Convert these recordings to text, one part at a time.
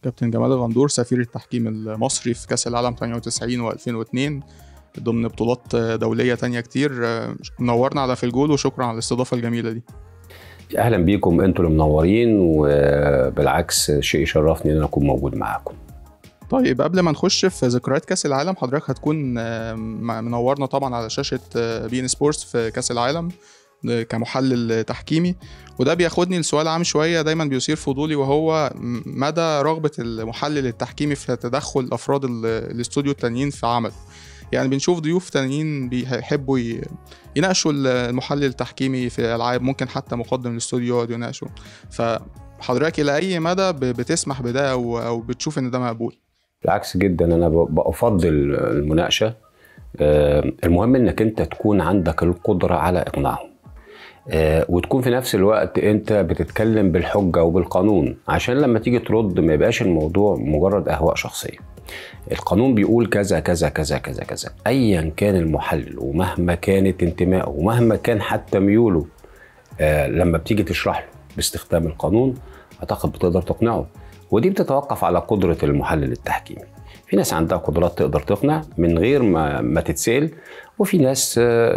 كابتن جمال الغندور سفير التحكيم المصري في كأس العالم 98 و2002 ضمن بطولات دولية تانية كتير منورنا على في الجول وشكرا على الاستضافة الجميلة دي اهلا بيكم انتوا اللي منورين وبالعكس شيء يشرفني ان انا اكون موجود معاكم طيب قبل ما نخش في ذكريات كاس العالم حضرتك هتكون منورنا طبعا على شاشه بي ان سبورتس في كاس العالم كمحلل تحكيمي وده بياخدني لسؤال عام شويه دايما بيثير فضولي وهو مدى رغبه المحلل التحكيمي في تدخل افراد الاستوديو التانيين في عمله يعني بنشوف ضيوف تانيين بيحبوا يناقشوا المحلل التحكيمي في العاب ممكن حتى مقدم الاستوديو يقعد يناقشه فحضرتك الى اي مدى بتسمح بده او بتشوف ان ده مقبول بالعكس جدا انا بفضل المناقشه المهم انك انت تكون عندك القدره على اقناعهم وتكون في نفس الوقت انت بتتكلم بالحجه وبالقانون عشان لما تيجي ترد ما يبقاش الموضوع مجرد اهواء شخصيه القانون بيقول كذا كذا كذا كذا كذا ايا كان المحلل ومهما كانت انتمائه ومهما كان حتى ميوله آه لما بتيجي تشرح له باستخدام القانون اعتقد بتقدر تقنعه ودي بتتوقف على قدره المحلل التحكيمي في ناس عندها قدرات تقدر تقنع من غير ما ما تتسال وفي ناس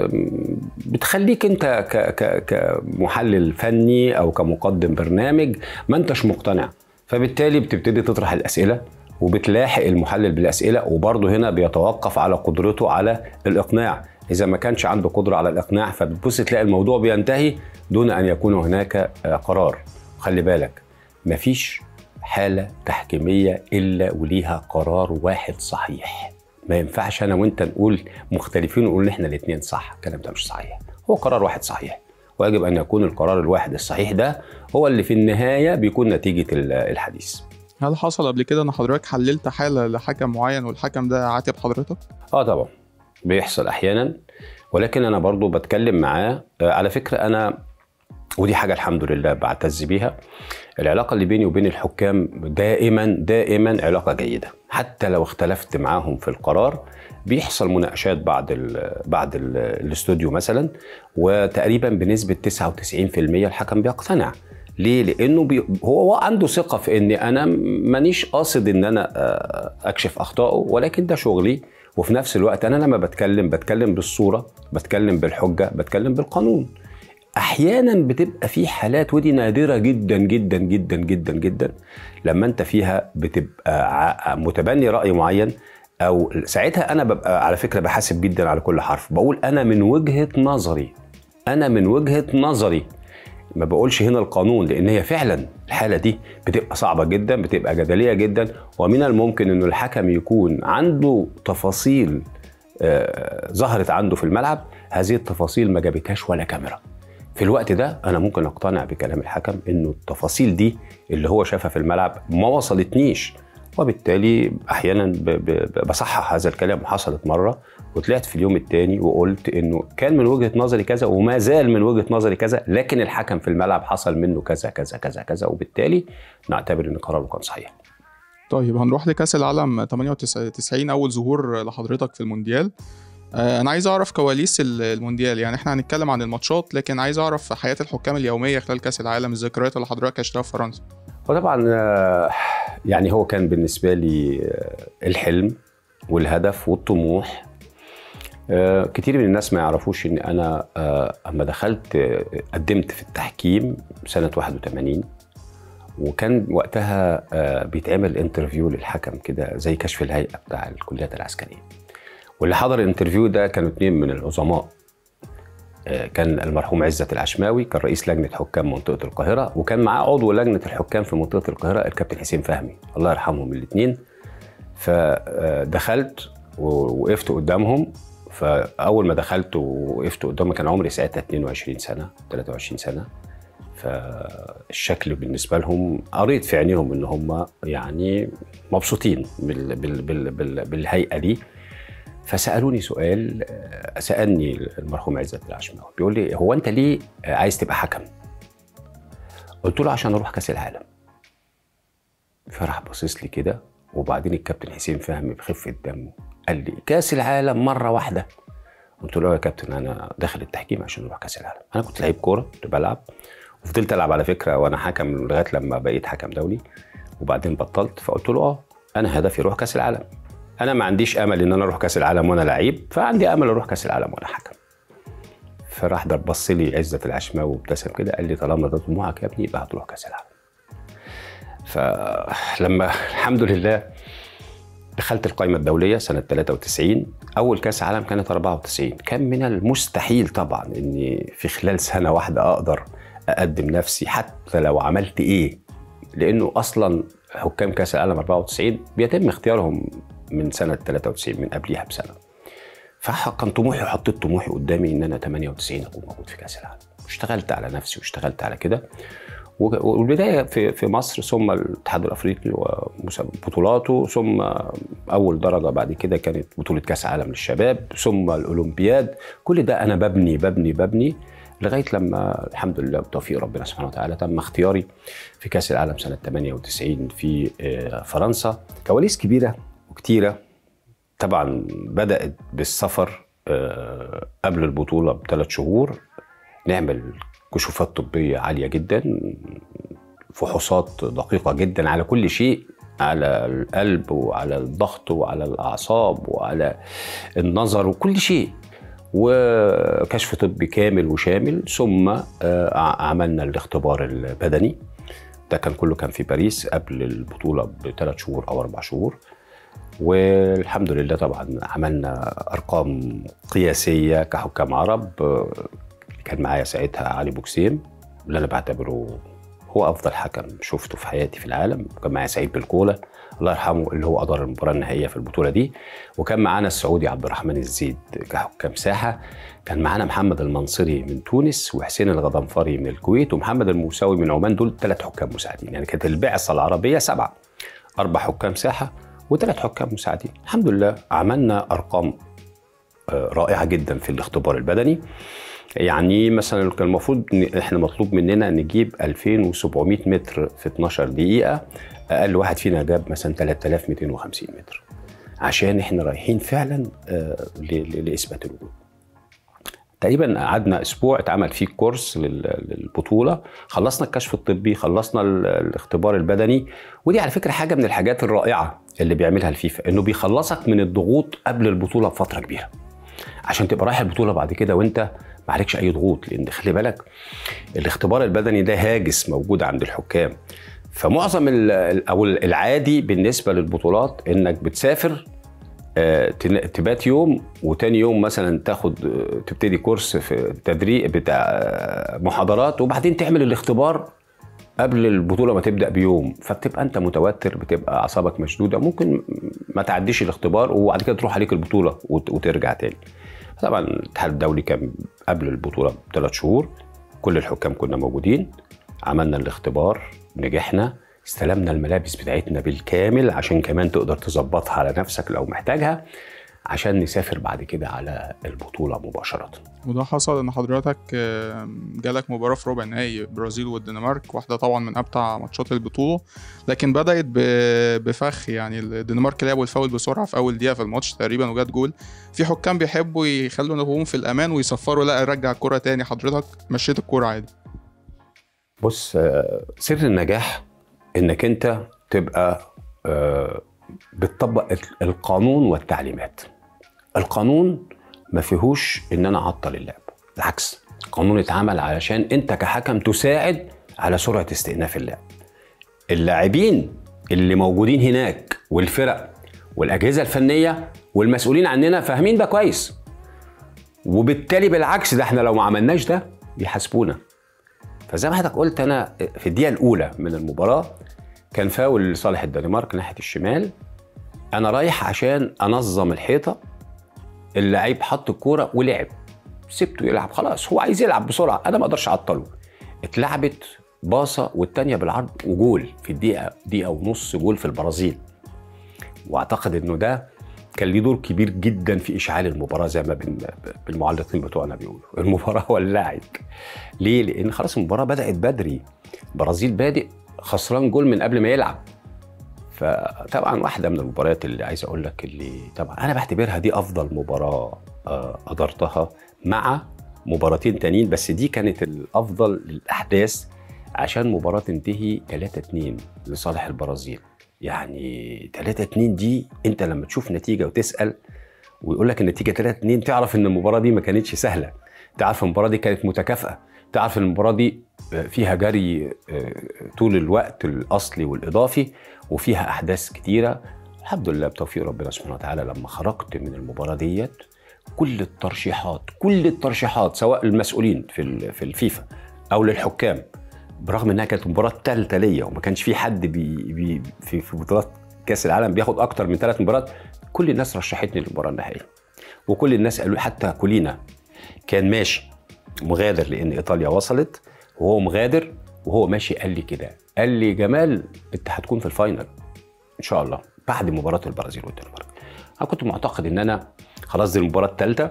بتخليك انت كمحلل فني او كمقدم برنامج ما انتش مقتنع فبالتالي بتبتدي تطرح الاسئله وبتلاحق المحلل بالاسئله وبرضه هنا بيتوقف على قدرته على الاقناع اذا ما كانش عنده قدره على الاقناع فبتبص تلاقي الموضوع بينتهي دون ان يكون هناك قرار خلي بالك مفيش حاله تحكيميه الا وليها قرار واحد صحيح ما ينفعش انا وانت نقول مختلفين ونقول ان احنا الاثنين صح الكلام ده مش صحيح هو قرار واحد صحيح ويجب ان يكون القرار الواحد الصحيح ده هو اللي في النهايه بيكون نتيجه الحديث هل حصل قبل كده ان حضرتك حللت حاله لحكم معين والحكم ده عاتب حضرتك؟ اه طبعا بيحصل احيانا ولكن انا برضو بتكلم معاه على فكره انا ودي حاجه الحمد لله بعتز بيها العلاقه اللي بيني وبين الحكام دائما دائما علاقه جيده حتى لو اختلفت معاهم في القرار بيحصل مناقشات بعد ال بعد ال الاستوديو مثلا وتقريبا بنسبه 99% الحكم بيقتنع ليه؟ لانه بي هو عنده ثقه في ان انا مانيش قاصد ان انا اكشف اخطائه ولكن ده شغلي وفي نفس الوقت انا لما بتكلم بتكلم بالصوره بتكلم بالحجه بتكلم بالقانون احيانا بتبقى في حالات ودي نادره جدا جدا جدا جدا جدا لما انت فيها بتبقى متبني راي معين او ساعتها انا ببقى على فكره بحاسب جدا على كل حرف بقول انا من وجهه نظري انا من وجهه نظري ما بقولش هنا القانون لان هي فعلا الحاله دي بتبقى صعبه جدا بتبقى جدليه جدا ومن الممكن انه الحكم يكون عنده تفاصيل آه ظهرت عنده في الملعب هذه التفاصيل ما جابتهاش ولا كاميرا في الوقت ده انا ممكن اقتنع بكلام الحكم انه التفاصيل دي اللي هو شافها في الملعب ما وصلتنيش وبالتالي احيانا بصحح هذا الكلام وحصلت مره وطلعت في اليوم الثاني وقلت انه كان من وجهه نظري كذا وما زال من وجهه نظري كذا لكن الحكم في الملعب حصل منه كذا كذا كذا كذا وبالتالي نعتبر ان قراره كان صحيح. طيب هنروح لكاس العالم 98 اول ظهور لحضرتك في المونديال. انا عايز اعرف كواليس المونديال يعني احنا هنتكلم عن الماتشات لكن عايز اعرف حياه الحكام اليوميه خلال كاس العالم الذكريات اللي حضرتك عشتها في فرنسا. وطبعا يعني هو كان بالنسبه لي الحلم والهدف والطموح كتير من الناس ما يعرفوش ان انا اما دخلت قدمت في التحكيم سنه 81 وكان وقتها بيتعمل انترفيو للحكم كده زي كشف الهيئه بتاع الكليات العسكريه واللي حضر الانترفيو ده كانوا اتنين من العظماء كان المرحوم عزت العشماوي كان رئيس لجنه حكام منطقه القاهره وكان معاه عضو لجنه الحكام في منطقه القاهره الكابتن حسين فهمي الله يرحمهم الاثنين فدخلت ووقفت قدامهم فاول ما دخلت ووقفت قدامهم كان عمري ساعتها 22 سنه 23 سنه فالشكل بالنسبه لهم قريت في عينيهم ان هم يعني مبسوطين بال بال بال بال بالهيئه دي فسالوني سؤال سالني المرحوم عزت العشماوي بيقول لي هو انت ليه عايز تبقى حكم؟ قلت له عشان اروح كاس العالم فراح باصص لي كده وبعدين الكابتن حسين فهمي بخفه دمه قال لي كاس العالم مره واحده قلت له يا كابتن انا داخل التحكيم عشان اروح كاس العالم انا كنت لعيب كوره كنت بلعب وفضلت العب على فكره وانا حكم لغايه لما بقيت حكم دولي وبعدين بطلت فقلت له اه انا هدفي اروح كاس العالم انا ما عنديش امل ان انا اروح كاس العالم وانا لعيب فعندي امل اروح كاس العالم وانا حكم فراح ده بص لي عزت العشماوي وابتسم كده قال لي طالما ده طموحك يا ابني يبقى هتروح كاس العالم فلما الحمد لله دخلت القائمة الدولية سنة 93 أول كأس عالم كانت 94 كان من المستحيل طبعا إني في خلال سنة واحدة أقدر أقدم نفسي حتى لو عملت إيه لأنه أصلا حكام كأس العالم 94 بيتم اختيارهم من سنة 93 من قبليها بسنة فكان طموحي وحطيت طموحي قدامي إن أنا 98 أكون موجود في كأس العالم واشتغلت على نفسي واشتغلت على كده والبدايه في في مصر ثم الاتحاد الافريقي وبطولاته ثم اول درجه بعد كده كانت بطوله كاس عالم للشباب ثم الاولمبياد كل ده انا ببني ببني ببني لغايه لما الحمد لله بتوفيق ربنا سبحانه وتعالى تم اختياري في كاس العالم سنه 98 في فرنسا كواليس كبيره وكتيره طبعا بدات بالسفر قبل البطوله بثلاث شهور نعمل كشوفات طبية عالية جدا فحوصات دقيقة جدا على كل شيء على القلب وعلى الضغط وعلى الأعصاب وعلى النظر وكل شيء وكشف طبي كامل وشامل ثم عملنا الاختبار البدني ده كان كله كان في باريس قبل البطولة بثلاث شهور أو أربع شهور والحمد لله طبعا عملنا أرقام قياسية كحكام عرب كان معايا ساعتها علي بوكسيم اللي انا بعتبره هو افضل حكم شفته في حياتي في العالم وكان معايا سعيد بالكولا الله يرحمه اللي هو ادار المباراه النهائيه في البطوله دي وكان معانا السعودي عبد الرحمن الزيد كحكام ساحه كان معانا محمد المنصري من تونس وحسين الغضنفري من الكويت ومحمد الموساوي من عمان دول ثلاث حكام مساعدين يعني كانت البعثه العربيه سبعه اربع حكام ساحه وثلاث حكام مساعدين الحمد لله عملنا ارقام رائعه جدا في الاختبار البدني يعني مثلا كان المفروض احنا مطلوب مننا نجيب 2700 متر في 12 دقيقه اقل واحد فينا جاب مثلا 3250 متر عشان احنا رايحين فعلا لاثبات الوجود تقريبا قعدنا اسبوع اتعمل فيه كورس للبطوله خلصنا الكشف الطبي خلصنا الاختبار البدني ودي على فكره حاجه من الحاجات الرائعه اللي بيعملها الفيفا انه بيخلصك من الضغوط قبل البطوله بفتره كبيره عشان تبقى رايح البطوله بعد كده وانت ما عليكش اي ضغوط لان خلي بالك الاختبار البدني ده هاجس موجود عند الحكام فمعظم او العادي بالنسبه للبطولات انك بتسافر تبات يوم وتاني يوم مثلا تاخد تبتدي كورس في تدريب بتاع محاضرات وبعدين تعمل الاختبار قبل البطوله ما تبدا بيوم فبتبقى انت متوتر بتبقى اعصابك مشدوده ممكن ما تعديش الاختبار وبعد كده تروح عليك البطوله وترجع تاني طبعا الاتحاد الدولي كان قبل البطوله بثلاث شهور كل الحكام كنا موجودين عملنا الاختبار نجحنا استلمنا الملابس بتاعتنا بالكامل عشان كمان تقدر تظبطها على نفسك لو محتاجها عشان نسافر بعد كده على البطولة مباشرة وده حصل ان حضرتك جالك مباراة في ربع نهائي البرازيل والدنمارك واحدة طبعا من امتع ماتشات البطولة لكن بدأت بفخ يعني الدنمارك لعبوا الفاول بسرعة في اول دقيقة في الماتش تقريبا وجات جول في حكام بيحبوا يخلوا نفسهم في الامان ويصفروا لا رجع الكرة تاني حضرتك مشيت الكرة عادي بص سر النجاح انك انت تبقى بتطبق القانون والتعليمات القانون ما فيهوش ان انا اعطل اللعب بالعكس القانون اتعمل علشان انت كحكم تساعد على سرعه استئناف اللعب اللاعبين اللي موجودين هناك والفرق والاجهزه الفنيه والمسؤولين عننا فاهمين ده كويس وبالتالي بالعكس ده احنا لو ما عملناش ده بيحاسبونا فزي ما حضرتك قلت انا في الدقيقه الاولى من المباراه كان فاول لصالح الدنمارك ناحيه الشمال انا رايح عشان انظم الحيطه اللعيب حط الكوره ولعب سبته يلعب خلاص هو عايز يلعب بسرعه انا ما اقدرش اعطله اتلعبت باصه والتانيه بالعرض وجول في الدقيقه دقيقه ونص جول في البرازيل واعتقد انه ده كان ليه دور كبير جدا في اشعال المباراه زي ما بالمعلقين بتوعنا بيقولوا المباراه ولعت ليه لان خلاص المباراه بدات بدري البرازيل بادئ خسران جول من قبل ما يلعب فطبعا واحده من المباريات اللي عايز اقول لك اللي طبعا انا بعتبرها دي افضل مباراه ادرتها مع مباراتين تانيين بس دي كانت الافضل للاحداث عشان مباراه تنتهي 3 2 لصالح البرازيل يعني 3 2 دي انت لما تشوف نتيجه وتسال ويقول لك النتيجه 3 2 تعرف ان المباراه دي ما كانتش سهله تعرف المباراه دي كانت متكافئه تعرف ان المباراه دي فيها جري طول الوقت الاصلي والاضافي وفيها احداث كتيره الحمد لله بتوفيق ربنا سبحانه وتعالى لما خرجت من المباراه ديت كل الترشيحات كل الترشيحات سواء المسؤولين في في الفيفا او للحكام برغم انها كانت مباراه ثالثه ليا وما كانش في حد بي بي في, في بطولات كاس العالم بياخد اكتر من ثلاث مباريات كل الناس رشحتني للمباراه النهائيه وكل الناس قالوا حتى كولينا كان ماشي مغادر لان ايطاليا وصلت وهو مغادر وهو ماشي قال لي كده قال لي جمال انت هتكون في الفاينل ان شاء الله بعد مباراه البرازيل والدنمارك انا كنت معتقد ان انا خلاص دي المباراه الثالثه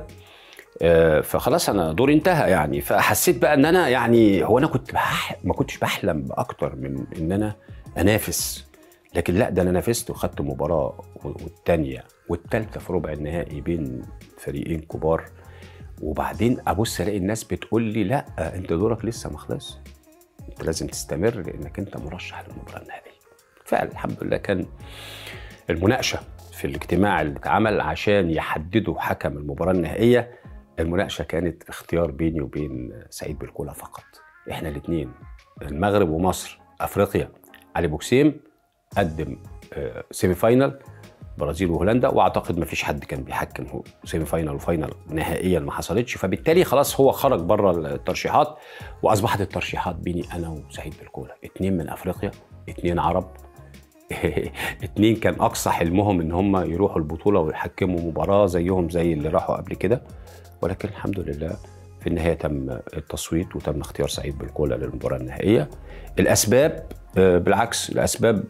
فخلاص انا دوري انتهى يعني فحسيت بقى ان انا يعني هو انا كنت بح... ما كنتش بحلم باكتر من ان انا انافس لكن لا ده انا نافست وخدت مباراه والثانيه والثالثه في ربع النهائي بين فريقين كبار وبعدين ابص الاقي الناس بتقول لي لا انت دورك لسه ما خلص انت لازم تستمر لانك انت مرشح للمباراه النهائيه فعلا الحمد لله كان المناقشه في الاجتماع اللي اتعمل عشان يحددوا حكم المباراه النهائيه المناقشه كانت اختيار بيني وبين سعيد بالكولا فقط احنا الاثنين المغرب ومصر افريقيا علي بوكسيم قدم سيمي فاينل برازيل وهولندا واعتقد ما فيش حد كان بيحكم سيمي فاينل وفاينل نهائيا ما حصلتش فبالتالي خلاص هو خرج بره الترشيحات واصبحت الترشيحات بيني انا وسعيد بالكولا اتنين من افريقيا اتنين عرب اتنين كان اقصى حلمهم ان هم يروحوا البطوله ويحكموا مباراه زيهم زي اللي راحوا قبل كده ولكن الحمد لله في النهايه تم التصويت وتم اختيار سعيد بالكولا للمباراه النهائيه الاسباب بالعكس الاسباب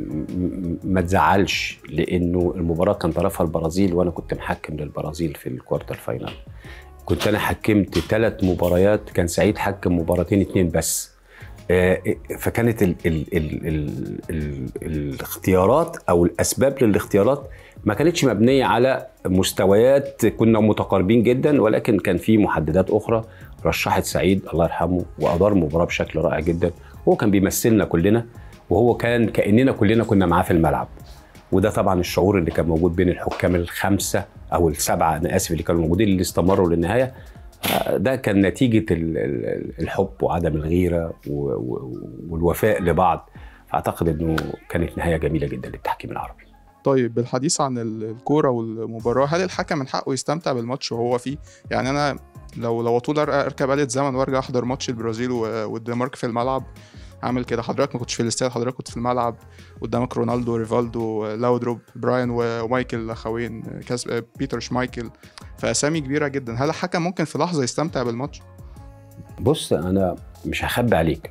ما تزعلش لانه المباراه كان طرفها البرازيل وانا كنت محكم للبرازيل في الكوارتر فاينل كنت انا حكمت ثلاث مباريات كان سعيد حكم مباراتين اتنين بس فكانت ال ال ال ال ال الاختيارات او الاسباب للاختيارات ما كانتش مبنيه على مستويات كنا متقاربين جدا ولكن كان في محددات اخرى رشحت سعيد الله يرحمه وادار المباراه بشكل رائع جدا هو كان بيمثلنا كلنا وهو كان كاننا كلنا كنا معاه في الملعب وده طبعا الشعور اللي كان موجود بين الحكام الخمسه او السبعه انا اسف اللي كانوا موجودين اللي استمروا للنهايه ده كان نتيجه الحب وعدم الغيره والوفاء لبعض فاعتقد انه كانت نهايه جميله جدا للتحكيم العربي طيب بالحديث عن الكوره والمباراه هل الحكم من حقه يستمتع بالماتش وهو فيه يعني انا لو لو طول اركب آلة زمن وارجع احضر ماتش البرازيل والدنمارك في الملعب اعمل كده حضرتك ما كنتش في الاستاد حضرتك كنت في الملعب قدامك رونالدو ريفالدو لاودروب براين ومايكل اخوين كاس بيتر شمايكل فاسامي كبيره جدا هل الحكم ممكن في لحظه يستمتع بالماتش بص انا مش هخبي عليك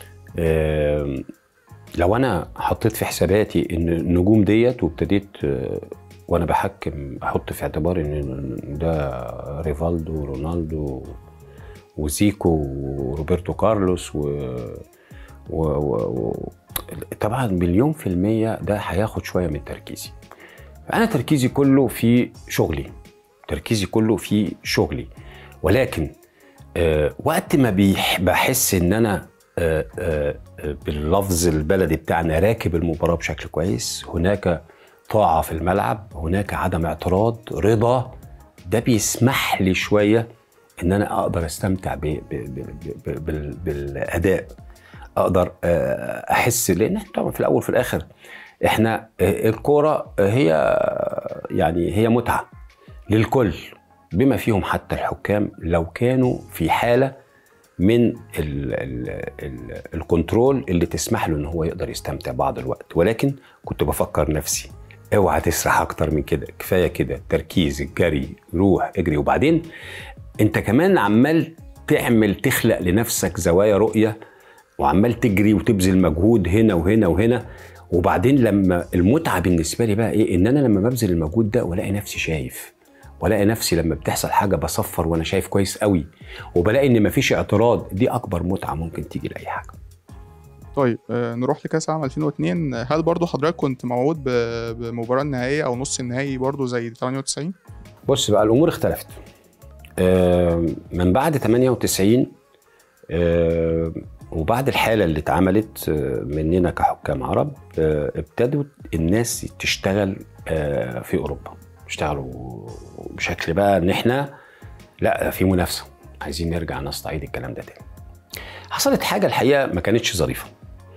أه لو انا حطيت في حساباتي ان النجوم ديت وابتديت وانا بحكم احط في اعتباري ان ده ريفالدو رونالدو وزيكو وروبرتو كارلوس و, و... و... و... طبعا مليون في المية ده هياخد شوية من تركيزي فأنا تركيزي كله في شغلي تركيزي كله في شغلي ولكن آه وقت ما بيح... بحس ان انا آه آه باللفظ البلدي بتاعنا راكب المباراة بشكل كويس هناك طاعة في الملعب هناك عدم اعتراض رضا ده بيسمح لي شوية ان انا اقدر استمتع ب ب ب ب بالاداء اقدر احس لان طبعا في الاول في الاخر احنا الكوره هي يعني هي متعه للكل بما فيهم حتى الحكام لو كانوا في حاله من ال ال ال الكنترول اللي تسمح له ان هو يقدر يستمتع بعض الوقت ولكن كنت بفكر نفسي اوعى تسرح اكتر من كده كفايه كده تركيز الجري روح اجري وبعدين انت كمان عمال تعمل تخلق لنفسك زوايا رؤيه وعمال تجري وتبذل مجهود هنا وهنا وهنا وبعدين لما المتعه بالنسبه لي بقى ايه ان انا لما ببذل المجهود ده والاقي نفسي شايف والاقي نفسي لما بتحصل حاجه بصفر وانا شايف كويس قوي وبلاقي ان مفيش اعتراض دي اكبر متعه ممكن تيجي لاي حاجه طيب آه نروح لكاس العالم 2002 هل برضو حضرتك كنت موعود بمباراه النهائيه او نص النهائي برضو زي 98 بص بقى الامور اختلفت آه من بعد 98 آه وبعد الحاله اللي اتعملت آه، مننا كحكام عرب آه، ابتدوا الناس تشتغل آه، في اوروبا اشتغلوا بشكل بقى ان احنا لا في منافسه عايزين نرجع نستعيد الكلام ده تاني حصلت حاجه الحقيقه ما كانتش ظريفه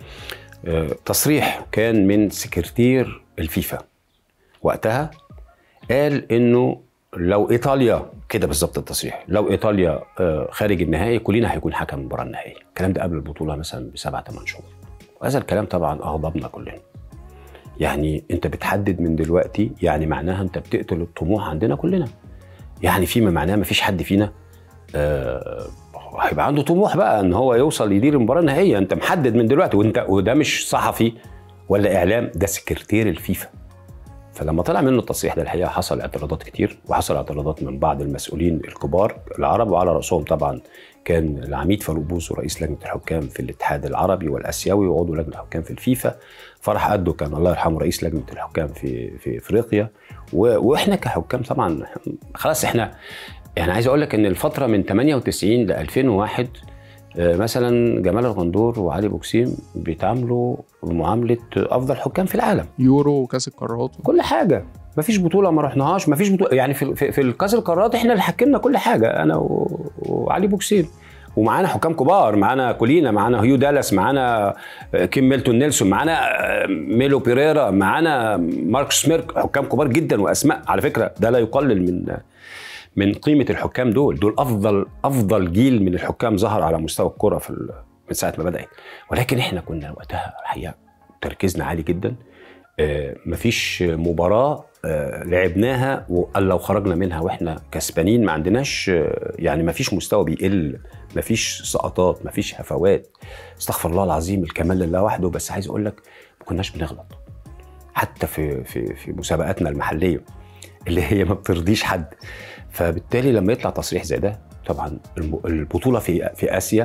آه، تصريح كان من سكرتير الفيفا وقتها قال انه لو ايطاليا كده بالظبط التصريح لو ايطاليا آه، خارج النهائي كلنا هيكون حكم المباراه النهائيه الكلام ده قبل البطوله مثلا بسبع ثمان شهور وهذا الكلام طبعا اغضبنا كلنا يعني انت بتحدد من دلوقتي يعني معناها انت بتقتل الطموح عندنا كلنا يعني فيما معناه ما فيش حد فينا آه، هيبقى عنده طموح بقى ان هو يوصل يدير المباراه النهائيه انت محدد من دلوقتي وانت وده مش صحفي ولا اعلام ده سكرتير الفيفا فلما طلع منه التصريح ده الحقيقه حصل اعتراضات كتير وحصل اعتراضات من بعض المسؤولين الكبار العرب وعلى راسهم طبعا كان العميد فاروق بوزو رئيس لجنه الحكام في الاتحاد العربي والاسيوي وعضو لجنه الحكام في الفيفا فرح قده كان الله يرحمه رئيس لجنه الحكام في في افريقيا و- واحنا كحكام طبعا خلاص احنا يعني عايز اقول لك ان الفتره من 98 ل 2001 آه، مثلا جمال الغندور وعلي بوكسيم بيتعاملوا بمعامله افضل حكام في العالم يورو وكاس القارات كل حاجه مفيش بطوله ما رحناهاش مفيش بطوله يعني في في, في الكاس القارات احنا اللي حكمنا كل حاجه انا و- وعلي بوكسيم ومعانا حكام كبار معانا كولينا معانا هيو دالاس معانا آه، كيم ميلتون نيلسون معانا آه، ميلو بيريرا معانا مارك سميرك حكام كبار جدا واسماء على فكره ده لا يقلل من من قيمه الحكام دول دول افضل افضل جيل من الحكام ظهر على مستوى الكره في ال- من ساعه ما بدات ولكن احنا كنا وقتها الحقيقه تركيزنا عالي جدا آه، مفيش مباراه آه، لعبناها وقال لو خرجنا منها واحنا كسبانين ما عندناش آه، يعني مفيش مستوى بيقل مفيش سقطات مفيش هفوات استغفر الله العظيم الكمال لله وحده بس عايز اقول لك ما كناش بنغلط حتى في في في مسابقاتنا المحليه اللي هي ما بترضيش حد فبالتالي لما يطلع تصريح زي ده طبعا الم- البطوله في في اسيا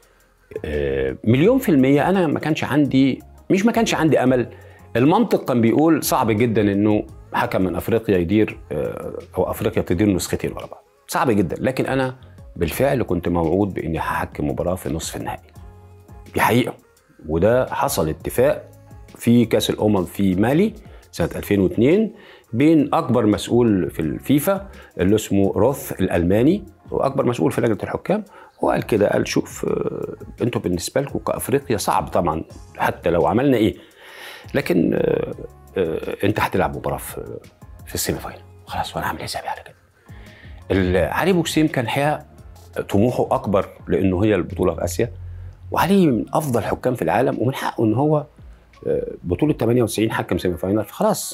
آه، مليون في المية أنا ما كانش عندي مش ما كانش عندي أمل المنطق كان بيقول صعب جدا إنه حكم من أفريقيا يدير آه، أو أفريقيا تدير نسختين ورا بعض صعب جدا لكن أنا بالفعل كنت موعود بإني هحكم مباراة في نصف النهائي دي حقيقة وده حصل اتفاق في كأس الأمم في مالي سنة 2002 بين أكبر مسؤول في الفيفا اللي اسمه روث الألماني وأكبر مسؤول في لجنة الحكام وقال كده قال شوف آه، انتوا بالنسبة لكم كأفريقيا صعب طبعا حتى لو عملنا إيه لكن آه، آه، أنت هتلعب مباراة في في السيمي فاينل خلاص وأنا عامل حسابي على كده ال- علي بوكسيم كان حقيقة طموحه أكبر لأنه هي البطولة في آسيا وعلي من أفضل حكام في العالم ومن حقه إن هو آه، بطولة 98 حكم سيمي فاينل فخلاص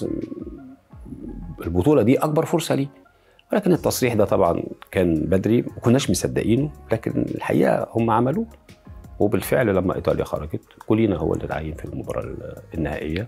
البطولة دي أكبر فرصة ليه ولكن التصريح ده طبعا كان بدري ما كناش مصدقينه لكن الحقيقة هم عملوه وبالفعل لما إيطاليا خرجت كلنا هو اللي اتعين في المباراة النهائية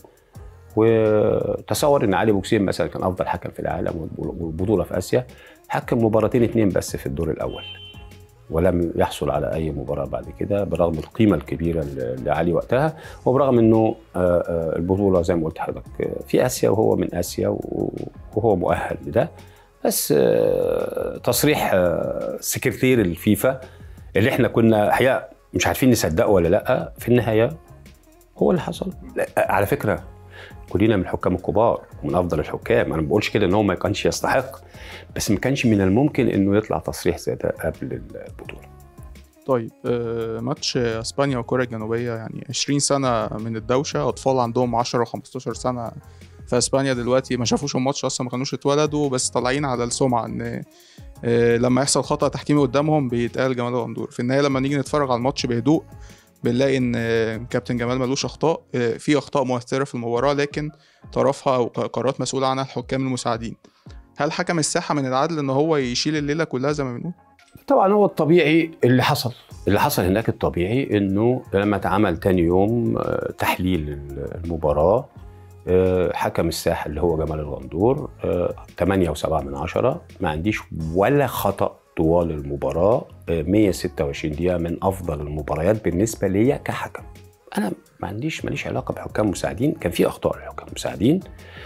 وتصور ان علي بوكسيم مثلا كان افضل حكم في العالم والبطوله في اسيا حكم مباراتين اتنين بس في الدور الاول ولم يحصل على اي مباراه بعد كده برغم القيمه الكبيره لعلي وقتها وبرغم انه آه، آه، البطوله زي ما قلت لحضرتك آه، في اسيا وهو من اسيا و- وهو مؤهل لده بس آه، تصريح آه، سكرتير الفيفا اللي احنا كنا حقيقه مش عارفين نصدقه ولا لا في النهايه هو اللي حصل لا، على فكره كلنا من الحكام الكبار ومن افضل الحكام انا ما بقولش كده ان هو ما كانش يستحق بس ما كانش من الممكن انه يطلع تصريح زي ده قبل البطوله طيب آه، ماتش اسبانيا وكوريا الجنوبيه يعني 20 سنه من الدوشه اطفال عندهم 10 و15 سنه في اسبانيا دلوقتي ما شافوش الماتش اصلا ما كانوش اتولدوا بس طالعين على السمعه ان آه، لما يحصل خطا تحكيمي قدامهم بيتقال جمال غندور في النهايه لما نيجي نتفرج على الماتش بهدوء بنلاقي ان آه، كابتن جمال ملوش اخطاء آه، في اخطاء مؤثره في المباراه لكن طرفها او قرارات مسؤول عنها الحكام المساعدين هل حكم الساحه من العدل ان هو يشيل الليله كلها زي ما بنقول طبعا هو الطبيعي اللي حصل اللي حصل هناك الطبيعي انه لما اتعمل تاني يوم آه، تحليل المباراه آه، حكم الساحه اللي هو جمال الغندور 8 و7 من عشرة ما عنديش ولا خطا طوال المباراه آه، 126 دقيقه من افضل المباريات بالنسبه ليا كحكم انا ما عنديش ماليش علاقه بحكام مساعدين كان في اخطاء للحكام المساعدين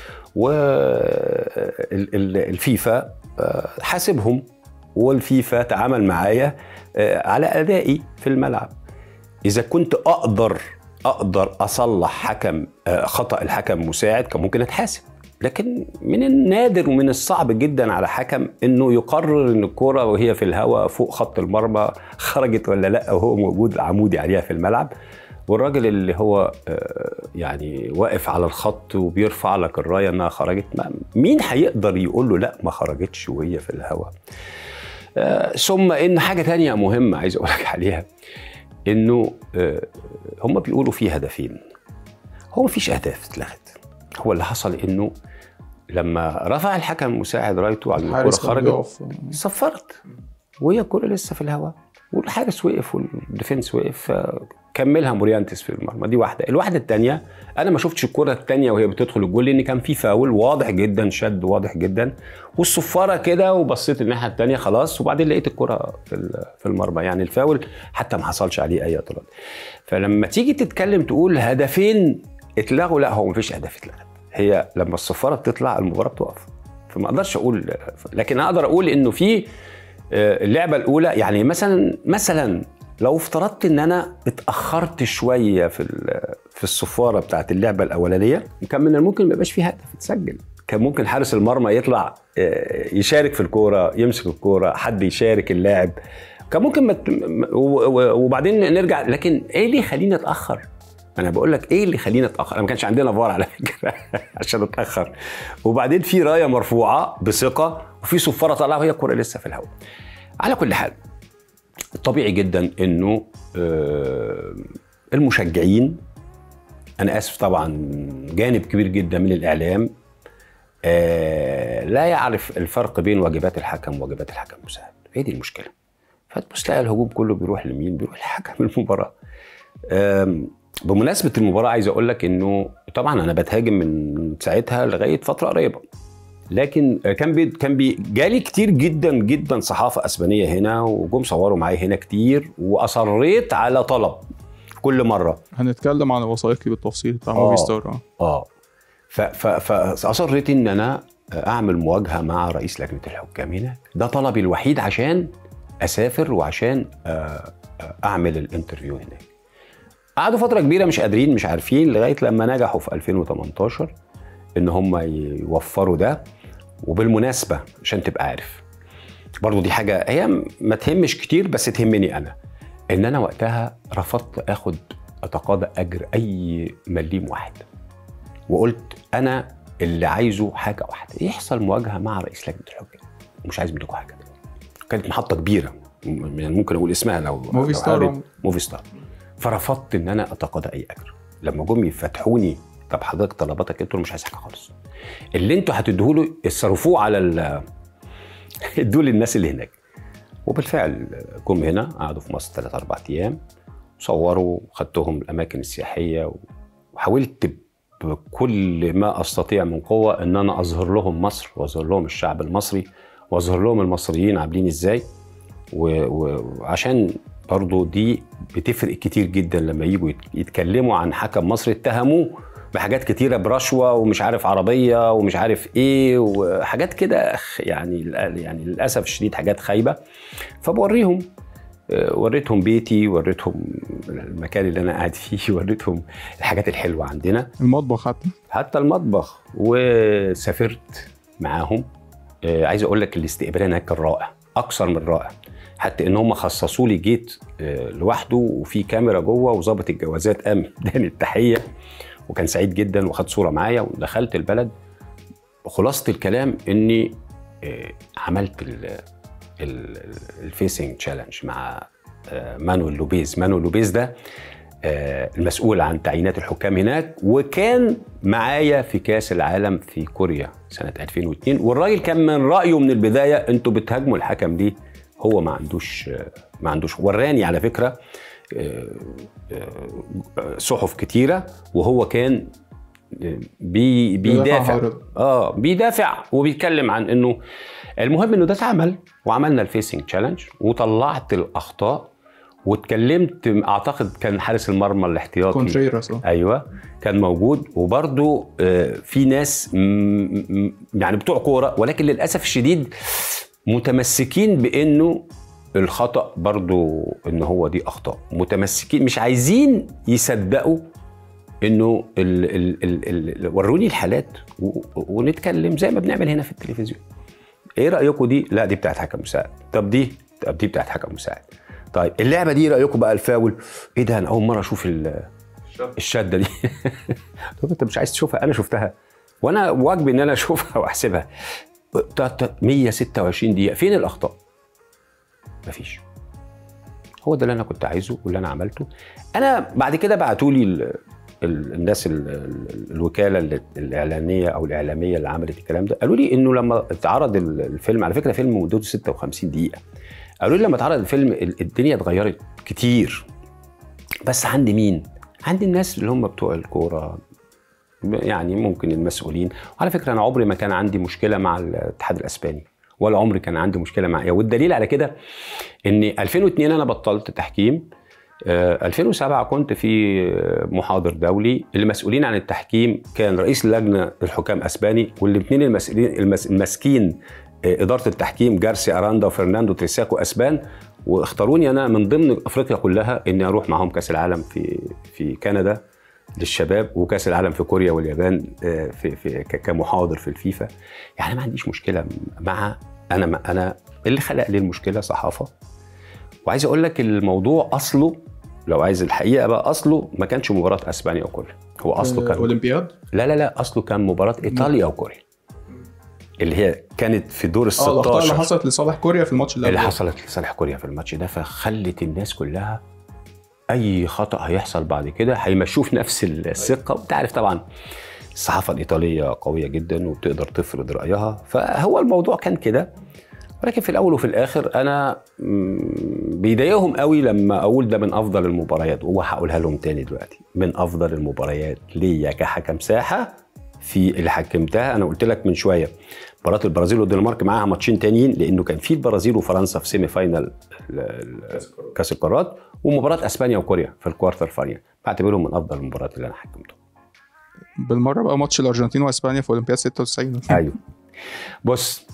والفيفا حاسبهم والفيفا تعامل معايا آه، على ادائي في الملعب اذا كنت اقدر اقدر اصلح حكم آه، خطا الحكم مساعد كان ممكن اتحاسب لكن من النادر ومن الصعب جدا على حكم انه يقرر ان الكره وهي في الهواء فوق خط المرمى خرجت ولا لا وهو موجود عمودي عليها في الملعب والراجل اللي هو آه، يعني واقف على الخط وبيرفع لك الرايه انها خرجت ما- مين هيقدر يقول له لا ما خرجتش وهي في الهواء آه، ثم ان حاجه تانية مهمه عايز اقول لك عليها انه آه، هم بيقولوا في هدفين هو مفيش اهداف اتلغت هو اللي حصل انه لما رفع الحكم المساعد رايته على إن الكره الحارس كان خرجت بيقف صفرت وهي الكره لسه في الهواء والحارس وقف والديفنس وقف كملها موريانتس في المرمى دي واحده الواحده الثانيه انا ما شفتش الكره الثانيه وهي بتدخل الجول لان كان في فاول واضح جدا شد واضح جدا والصفاره كده وبصيت الناحيه الثانيه خلاص وبعدين لقيت الكره في ال- في المرمى يعني الفاول حتى ما حصلش عليه اي اعتراض فلما تيجي تتكلم تقول هدفين اتلغوا لا هو مفيش اهداف اتلغت هي لما الصفاره بتطلع المباراه بتقف فما اقدرش اقول لكن اقدر اقول انه في آه، اللعبه الاولى يعني مثلا مثلا لو افترضت ان انا اتاخرت شويه في ال- في الصفاره بتاعت اللعبه الاولانيه كان من الممكن ما يبقاش فيه هدف يتسجل كان ممكن حارس المرمى يطلع آه، يشارك في الكوره يمسك الكوره حد يشارك اللاعب كان ممكن مت... م- و- و- وبعدين نرجع لكن ايه اللي يخليني اتاخر انا بقول لك ايه اللي يخليني اتاخر انا ما كانش عندنا فار على فكره عشان اتاخر وبعدين في رايه مرفوعه بثقه وفي صفاره طالعه وهي الكوره لسه في الهواء على كل حال طبيعي جدا انه آه، المشجعين انا اسف طبعا جانب كبير جدا من الاعلام آه، لا يعرف الفرق بين واجبات الحكم وواجبات الحكم المساعد هي دي المشكله فتبص تلاقي الهجوم كله بيروح لمين بيروح لحكم المباراه آم، بمناسبه المباراه عايز اقول لك انه طبعا انا بتهاجم من ساعتها لغايه فتره قريبه لكن كان بي كان بي جالي كتير جدا جدا صحافه اسبانيه هنا وجم صوروا معايا هنا كتير واصريت على طلب كل مره هنتكلم عن الوثائقي بالتفصيل بتاع آه. موفي ستار آه. اه ف- ف- فاصريت ان انا اعمل مواجهه مع رئيس لجنه الحكام هناك ده طلبي الوحيد عشان اسافر وعشان آه، آه، اعمل الانترفيو هناك قعدوا فتره كبيره مش قادرين مش عارفين لغايه لما نجحوا في 2018 ان هم يوفروا ده وبالمناسبه عشان تبقى عارف برضو دي حاجه هي ما تهمش كتير بس تهمني انا ان انا وقتها رفضت اخد اتقاضى اجر اي مليم واحد وقلت انا اللي عايزه حاجه واحده يحصل مواجهه مع رئيس لجنه الحكام مش عايز منكم حاجه كانت محطه كبيره م- يعني ممكن اقول اسمها لو موفي لو ستار. قابل- موفي ستار فرفضت ان انا اتقاضى اي اجر لما جم يفتحوني طب حضرتك طلباتك قلت له مش عايز حاجه خالص اللي انتوا هتدوه له اصرفوه على ال ادوه للناس اللي هناك وبالفعل جم هنا قعدوا في مصر ثلاث اربع ايام صوروا خدتهم الاماكن السياحيه وحاولت بكل ما استطيع من قوه ان انا اظهر لهم مصر واظهر لهم الشعب المصري واظهر لهم المصريين عاملين ازاي و- و- وعشان برضو دي بتفرق كتير جدا لما يجوا يت- يتكلموا عن حكم مصري اتهموه بحاجات كتيره برشوه ومش عارف عربيه ومش عارف ايه وحاجات كده أخ- يعني يعني للاسف الشديد حاجات خايبه فبوريهم آه، وريتهم بيتي وريتهم المكان اللي انا قاعد فيه وريتهم الحاجات الحلوه عندنا المطبخ حتى حتى المطبخ وسافرت معاهم آه، عايز اقول لك الاستقبال هناك كان رائع اكثر من رائع حتى ان هم خصصوا لي جيت آه، لوحده وفي كاميرا جوه وظابط الجوازات قام اداني التحيه وكان سعيد جدا وخد صوره معايا ودخلت البلد خلاصه الكلام اني آه، عملت ال- ال- الفيسنج تشالنج مع آه، مانويل لوبيز مانويل لوبيز ده آه، المسؤول عن تعيينات الحكام هناك وكان معايا في كاس العالم في كوريا سنه 2002 والراجل كان من رايه من البدايه انتوا بتهاجموا الحكم دي هو ما عندوش آه، ما عندوش وراني على فكره آه، آه، صحف كتيره وهو كان آه، بي بيدافع بيدافع عن اه بيدافع وبيتكلم عن انه المهم انه ده اتعمل وعملنا الفيسنج تشالنج وطلعت الاخطاء واتكلمت اعتقد كان حارس المرمى الاحتياطي كونتريراس اه ايوه كان موجود وبرده في ناس م- م- يعني بتوع كوره ولكن للاسف الشديد متمسكين بانه الخطا برضو ان هو دي اخطاء متمسكين مش عايزين يصدقوا انه ال ال ال ال وروني الحالات و- و- ونتكلم زي ما بنعمل هنا في التلفزيون ايه رايكم دي لا دي بتاعت حكم مساعد طب دي طب دي بتاعت حكم مساعد طيب اللعبه دي إيه رايكم بقى الفاول ايه ده انا اول مره اشوف ال- الشده دي طب انت مش عايز تشوفها انا شفتها وانا واجبي ان انا اشوفها واحسبها تا- تا- 126 دقيقه فين الاخطاء مفيش هو ده اللي انا كنت عايزه واللي انا عملته انا بعد كده بعتوا لي ال- ال- الناس ال- ال- الوكاله ال- الاعلانيه او الاعلاميه اللي عملت الكلام ده قالوا لي انه لما اتعرض ال- الفيلم على فكره فيلم مدته 56 دقيقه قالوا لي لما اتعرض الفيلم ال- الدنيا اتغيرت كتير بس عند مين عند الناس اللي هم بتوع الكوره يعني ممكن المسؤولين وعلى فكره انا عمري ما كان عندي مشكله مع الاتحاد الاسباني ولا عمري كان عندي مشكله مع والدليل على كده ان 2002 انا بطلت تحكيم آه، 2007 كنت في آه، محاضر دولي المسؤولين عن التحكيم كان رئيس اللجنه الحكام اسباني والاثنين المسؤولين المس- الماسكين آه، اداره التحكيم جارسيا اراندا وفرناندو تريساكو اسبان واختاروني انا من ضمن افريقيا كلها اني اروح معاهم كاس العالم في في كندا للشباب وكاس العالم في كوريا واليابان آه، في في ك- كمحاضر في الفيفا يعني ما عنديش مشكله مع انا انا اللي خلق لي المشكله صحافه وعايز اقول لك الموضوع اصله لو عايز الحقيقه بقى اصله ما كانش مباراه اسبانيا وكوريا هو اصله كان اولمبياد لا لا لا اصله كان مباراه ايطاليا وكوريا اللي هي كانت في دور ال اه الاخطاء اللي 16 حصلت لصالح كوريا في الماتش اللي اللي قبله. حصلت لصالح كوريا في الماتش ده فخلت الناس كلها اي خطا هيحصل بعد كده هيمشوه في نفس الثقه وانت عارف طبعا الصحافه الايطاليه قويه جدا وبتقدر تفرض رايها فهو الموضوع كان كده ولكن في الاول وفي الاخر انا مم، بيضايقهم قوي لما اقول ده من افضل المباريات وهقولها لهم تاني دلوقتي من افضل المباريات ليا كحكم ساحه في اللي حكمتها انا قلت لك من شويه مباراه البرازيل والدنمارك معاها ماتشين تانيين لانه كان في البرازيل وفرنسا في سيمي فاينال ال- ال- كاس القارات ومباراه اسبانيا وكوريا في الكوارتر فاينال بعتبرهم من افضل المباريات اللي انا حكمتهم بالمره بقى ماتش الارجنتين واسبانيا في اولمبياد 96 ايوه بص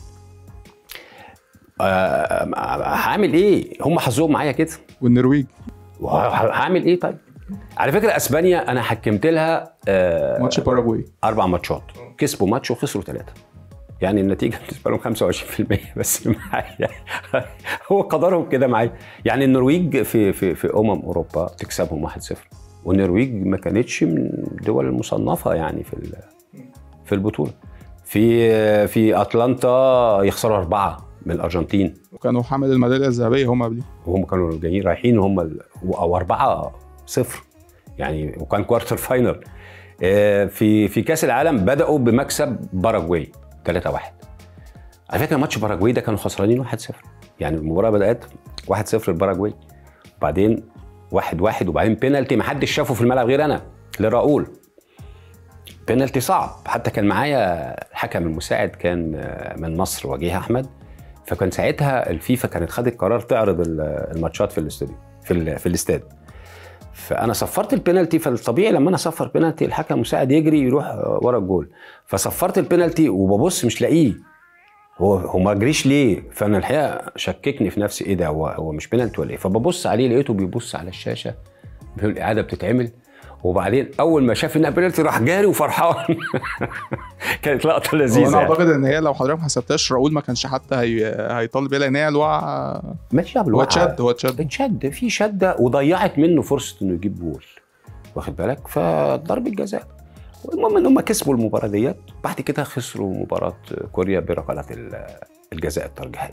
آه، هعمل ايه هم حظهم معايا كده والنرويج هعمل ايه طيب على فكره اسبانيا انا حكمت لها آه، ماتش باراجواي اربع ماتشات كسبوا ماتش وخسروا ثلاثه يعني النتيجه بالنسبه لهم 25% بس معايا هو قدرهم كده معايا يعني النرويج في في في امم اوروبا تكسبهم 1-0 والنرويج ما كانتش من الدول المصنفه يعني في ال- في البطوله في في اتلانتا يخسروا اربعه من الارجنتين وكانوا حامل الميداليه الذهبيه هم قبليه وهم كانوا جايين رايحين وهم ال- او أربعة صفر يعني وكان كوارتر فاينل آه، في في كاس العالم بداوا بمكسب باراجواي 3 1 على فكره ماتش باراجواي ده كانوا خسرانين 1 0 يعني المباراه بدات 1 0 لباراجواي وبعدين 1 1 وبعدين بينالتي ما حدش شافه في الملعب غير انا لراؤول بينالتي صعب حتى كان معايا الحكم المساعد كان آه، من مصر وجيه احمد فكان ساعتها الفيفا كانت خدت قرار تعرض ال- الماتشات في الاستوديو في ال- في الاستاد فانا صفرت البينالتي فالطبيعي لما انا اصفر بينالتي الحكم المساعد يجري يروح آه، ورا الجول فصفرت البينالتي وببص مش لاقيه هو هو ما جريش ليه فانا الحقيقه شككني في نفسي ايه ده هو هو مش بينالتي ولا ايه فببص عليه لقيته بيبص على الشاشه بيقول الاعاده بتتعمل وبعدين اول ما شاف انها بينالتي راح جاري وفرحان كانت لقطه لذيذه وانا يعني. اعتقد ان هي لو حضرتك ما حسبتهاش راؤول ما كانش حتى هي... هيطالب بيها لان هي الوقعه ماليش دعوه هو بالوقعة. اتشد هو اتشد اتشد في شده وضيعت منه فرصه انه يجيب جول واخد بالك فضربه جزاء المهم ان هم كسبوا المباراه ديت بعد كده خسروا مباراه كوريا بركلات ال- الجزاء الترجيحيه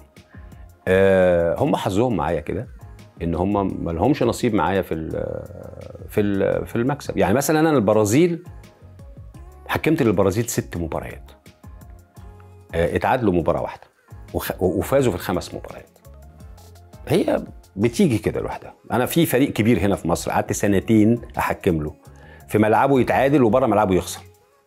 آه، هم حظهم معايا كده ان هم ما لهمش نصيب معايا في ال في ال في المكسب يعني مثلا انا البرازيل حكمت للبرازيل ست مباريات آه، اتعادلوا مباراه واحده وخ- وفازوا في الخمس مباريات هي بتيجي كده لوحدها انا في فريق كبير هنا في مصر قعدت سنتين احكم له في ملعبه يتعادل وبره ملعبه يخسر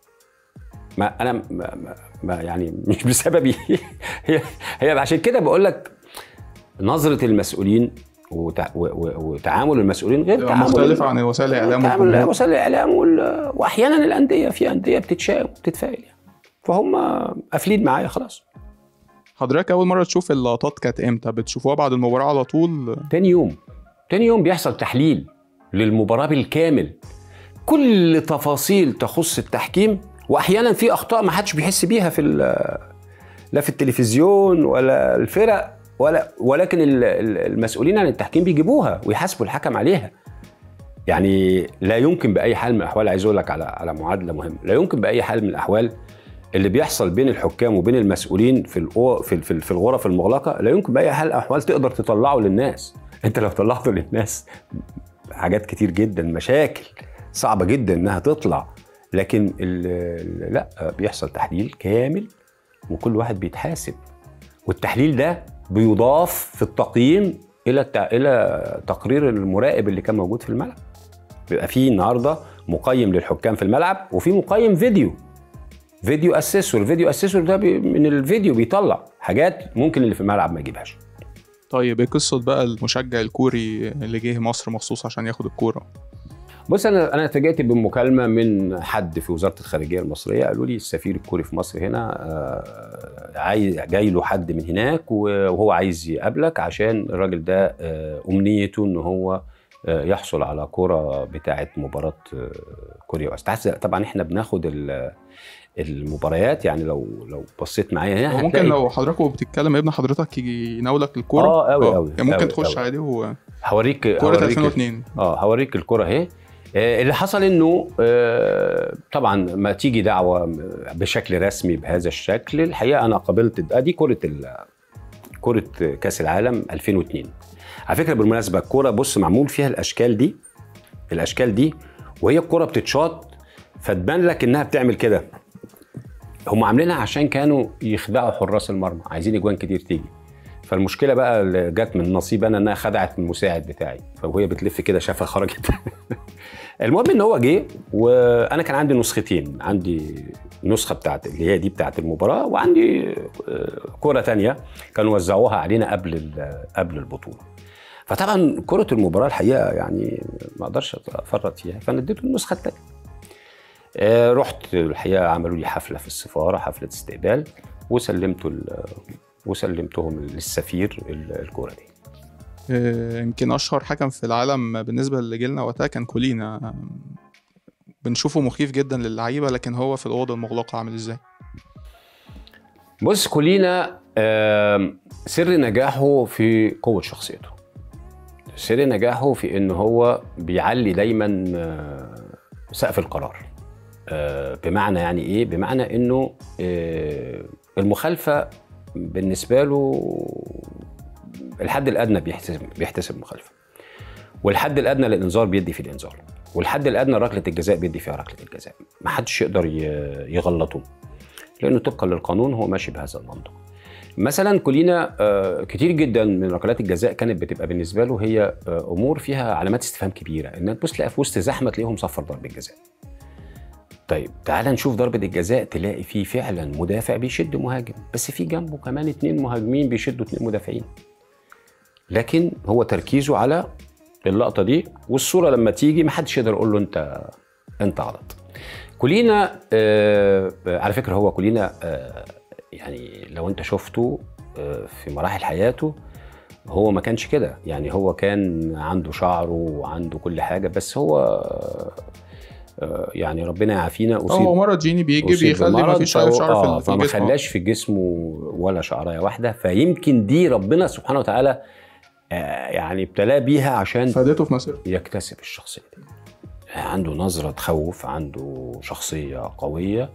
ما انا ما ما ما يعني مش بسببي هي هي عشان كده بقول لك نظره المسؤولين وتع... و... و... وتعامل المسؤولين غير تبقى تعامل مختلفه عن وسائل الاعلام تعامل والجمهور. وسائل الاعلام وال... واحيانا الانديه في انديه بتتشاء وبتتفائل يعني فهم قافلين معايا خلاص حضرتك اول مره تشوف اللقطات كانت امتى بتشوفوها بعد المباراه على طول تاني يوم تاني يوم بيحصل تحليل للمباراة بالكامل كل تفاصيل تخص التحكيم واحيانا في اخطاء ما حدش بيحس بيها في ال- لا في التلفزيون ولا الفرق ولا ولكن ال- ال- المسؤولين عن التحكيم بيجيبوها ويحاسبوا الحكم عليها يعني لا يمكن باي حال من الاحوال عايز اقول لك على على معادله مهمه لا يمكن باي حال من الاحوال اللي بيحصل بين الحكام وبين المسؤولين في الأو- في في في الغرف المغلقه لا يمكن باي حال من الاحوال تقدر تطلعه للناس انت لو طلعته للناس حاجات كتير جدا مشاكل صعبه جدا انها تطلع لكن ال- ال- لا بيحصل تحليل كامل وكل واحد بيتحاسب والتحليل ده بيضاف في التقييم الى الت- الى تقرير المراقب اللي كان موجود في الملعب بيبقى في النهارده مقيم للحكام في الملعب وفي مقيم فيديو فيديو اسيسور الفيديو اسيسور ده بي من الفيديو بيطلع حاجات ممكن اللي في الملعب ما يجيبهاش طيب ايه قصه بقى المشجع الكوري اللي جه مصر مخصوص عشان ياخد الكوره بص انا انا اتفاجئت بمكالمه من حد في وزاره الخارجيه المصريه قالوا لي السفير الكوري في مصر هنا آه، عايز جاي له حد من هناك وهو عايز يقابلك عشان الراجل ده آه، امنيته ان هو آه، يحصل على كرة بتاعه مباراة آه، كوريا وأستحسن طبعا احنا بناخد ال- المباريات يعني لو لو بصيت معايا هنا ممكن هتلاقي- لو حضرتك وبتتكلم ابن حضرتك يجي يناولك الكوره اه قوي قوي يعني ممكن قوي تخش قوي. عادي وكوره هوريك هوريك 2002 اه هوريك الكرة اهي آه، اللي حصل انه آه، طبعا ما تيجي دعوه بشكل رسمي بهذا الشكل الحقيقه انا قابلت ادي كره ال- كره كاس العالم 2002 على فكره بالمناسبه الكره بص معمول فيها الاشكال دي الاشكال دي وهي الكره بتتشاط فتبان لك انها بتعمل كده هم عاملينها عشان كانوا يخدعوا حراس المرمى عايزين اجوان كتير تيجي فالمشكله بقى اللي جت من نصيب انا انها خدعت المساعد بتاعي فوهي بتلف كده شافها خرجت المهم ان هو جه وانا كان عندي نسختين عندي نسخه بتاعت اللي هي دي بتاعت المباراه وعندي آه، كره تانية كانوا وزعوها علينا قبل ال- قبل البطوله فطبعا كره المباراه الحقيقه يعني ما اقدرش افرط فيها فانا اديته النسخه الثانيه آه، رحت الحقيقه عملوا لي حفله في السفاره حفله استقبال وسلمته ال- وسلمتهم للسفير ال- الكوره دي آه، يمكن اشهر حكم في العالم بالنسبه اللي جيلنا وقتها كان كولينا آه، بنشوفه مخيف جدا للعيبه لكن هو في الاوضه المغلقه عامل ازاي بص كولينا آم، سر نجاحه في قوة شخصيته سر نجاحه في ان هو بيعلي دايما آه، سقف القرار آه، بمعنى يعني ايه بمعنى انه آه، المخالفة بالنسبة له الحد الادنى بيحتسب بيحتسب مخالفة والحد الادنى للانذار بيدي في الانذار والحد الادنى ركله الجزاء بيدي فيها ركله الجزاء ما حدش يقدر ي- يغلطه لانه طبقا للقانون هو ماشي بهذا المنطق مثلا كلنا آه، كتير جدا من ركلات الجزاء كانت بتبقى بالنسبه له هي آه، امور فيها علامات استفهام كبيره ان تبص تلاقي في وسط زحمه تلاقيهم صفر ضربه جزاء طيب تعال نشوف ضربه الجزاء تلاقي فيه فعلا مدافع بيشد مهاجم بس في جنبه كمان اتنين مهاجمين بيشدوا اتنين مدافعين لكن هو تركيزه على اللقطه دي والصوره لما تيجي محدش يقدر يقول له انت انت غلط كولينا آه على فكره هو كولينا آه يعني لو انت شفته آه في مراحل حياته هو ما كانش كده يعني هو كان عنده شعره وعنده كل حاجه بس هو آه يعني ربنا يعافينا هو مرض جيني بيجي أصيب بيخلي ما بمرض فيش شعر فهو- شعر في آه ال- في فما الجسم خلاش في جسمه ولا شعرايه واحده فيمكن دي ربنا سبحانه وتعالى آه يعني ابتلاه بيها عشان فادته في مسيرته يكتسب الشخصية دي عنده نظرة تخوف عنده شخصية قوية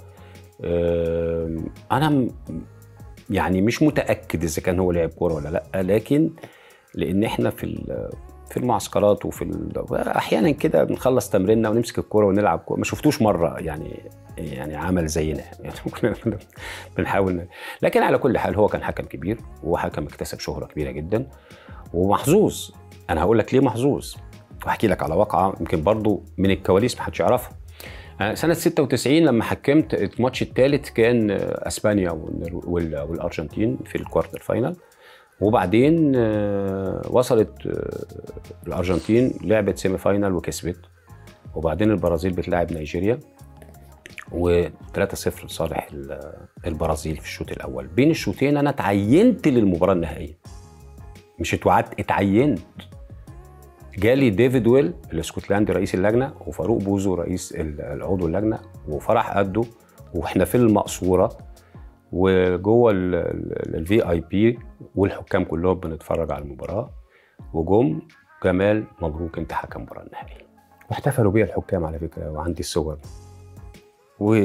أم، أنا م- يعني مش متأكد إذا كان هو لعب كورة ولا لأ لكن لأن إحنا في ال- في المعسكرات وفي ال- أحيانا كده بنخلص تمريننا ونمسك الكورة ونلعب كورة ما شفتوش مرة يعني يعني عمل زينا يعني كلنا بنحاول ن- لكن على كل حال هو كان حكم كبير وحكم اكتسب شهرة كبيرة جدا ومحظوظ انا هقول لك ليه محظوظ واحكي لك على واقعه يمكن برضو من الكواليس محدش يعرفها أنا سنة 96 لما حكمت الماتش الثالث كان آه، اسبانيا والنرو- وال- والارجنتين في الكوارتر فاينل وبعدين آه، وصلت آه، الارجنتين لعبت سيمي فاينل وكسبت وبعدين البرازيل بتلاعب نيجيريا و3-0 لصالح ال- البرازيل في الشوط الاول بين الشوطين انا اتعينت للمباراه النهائيه مش اتوعدت اتعينت جالي ديفيد ويل الاسكتلندي رئيس اللجنه وفاروق بوزو رئيس ال- العضو اللجنه وفرح قده واحنا في المقصوره وجوه الفي اي بي والحكام كلهم بنتفرج على المباراه وجم جمال مبروك انت حكم المباراه النهائيه واحتفلوا بيا الحكام على فكره وعندي الصور و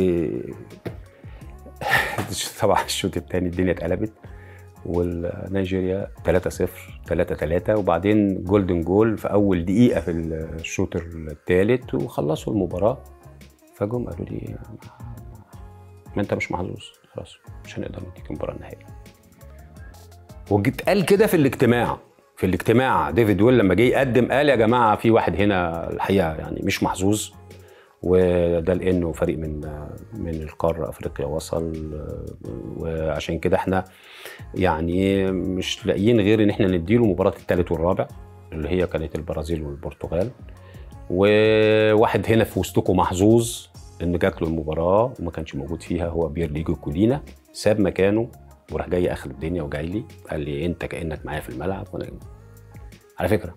طبعا الشوط الثاني الدنيا اتقلبت والنيجيريا 3 0 3 3 وبعدين جولدن جول في اول دقيقه في الشوط الثالث وخلصوا المباراه فجم قالوا لي ما انت مش محظوظ خلاص مش هنقدر نديك المباراه النهائيه وجيت قال كده في الاجتماع في الاجتماع ديفيد ويل لما جه يقدم قال يا جماعه في واحد هنا الحقيقه يعني مش محظوظ وده لانه فريق من من القاره افريقيا وصل وعشان كده احنا يعني مش لاقيين غير ان احنا نديله مباراه الثالث والرابع اللي هي كانت البرازيل والبرتغال وواحد هنا في وسطكم محظوظ ان جات له المباراه وما كانش موجود فيها هو بيرليجو كولينا ساب مكانه وراح جاي اخر الدنيا وجاي لي قال لي انت كانك معايا في الملعب وانا على فكره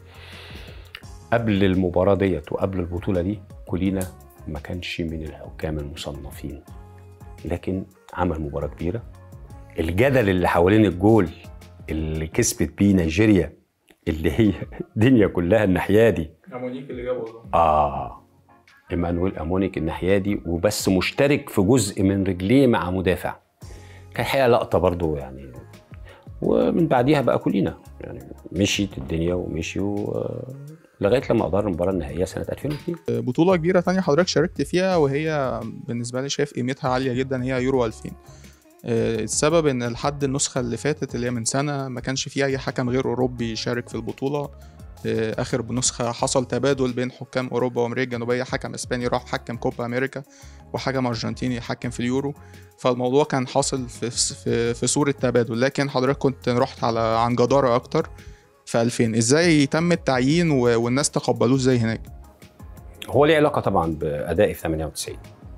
قبل المباراه ديت وقبل البطوله دي كولينا ما كانش من الحكام المصنفين لكن عمل مباراه كبيره الجدل اللي حوالين الجول اللي كسبت بيه نيجيريا اللي هي الدنيا كلها الناحيه دي امونيك اللي جابه اه ايمانويل امونيك الناحيه دي وبس مشترك في جزء من رجليه مع مدافع كان حقيقه لقطه برضو يعني ومن بعديها بقى كلنا يعني مشيت الدنيا ومشي و... لغايه لما ادار المباراه النهائيه سنه 2002 بطولة كبيرة تانية حضرتك شاركت فيها وهي بالنسبة لي شايف قيمتها عالية جدا هي يورو 2000 آه، السبب ان لحد النسخة اللي فاتت اللي هي من سنة ما كانش في اي حكم غير اوروبي يشارك في البطولة آه، اخر نسخة حصل تبادل بين حكام اوروبا وامريكا الجنوبية حكم اسباني راح حكم كوبا امريكا وحكم ارجنتيني حكم في اليورو فالموضوع كان حاصل في في, في صورة تبادل لكن حضرتك كنت رحت على عن جدارة اكتر في 2000 ازاي تم التعيين و- والناس تقبلوه ازاي هناك هو ليه علاقه طبعا بادائي في 98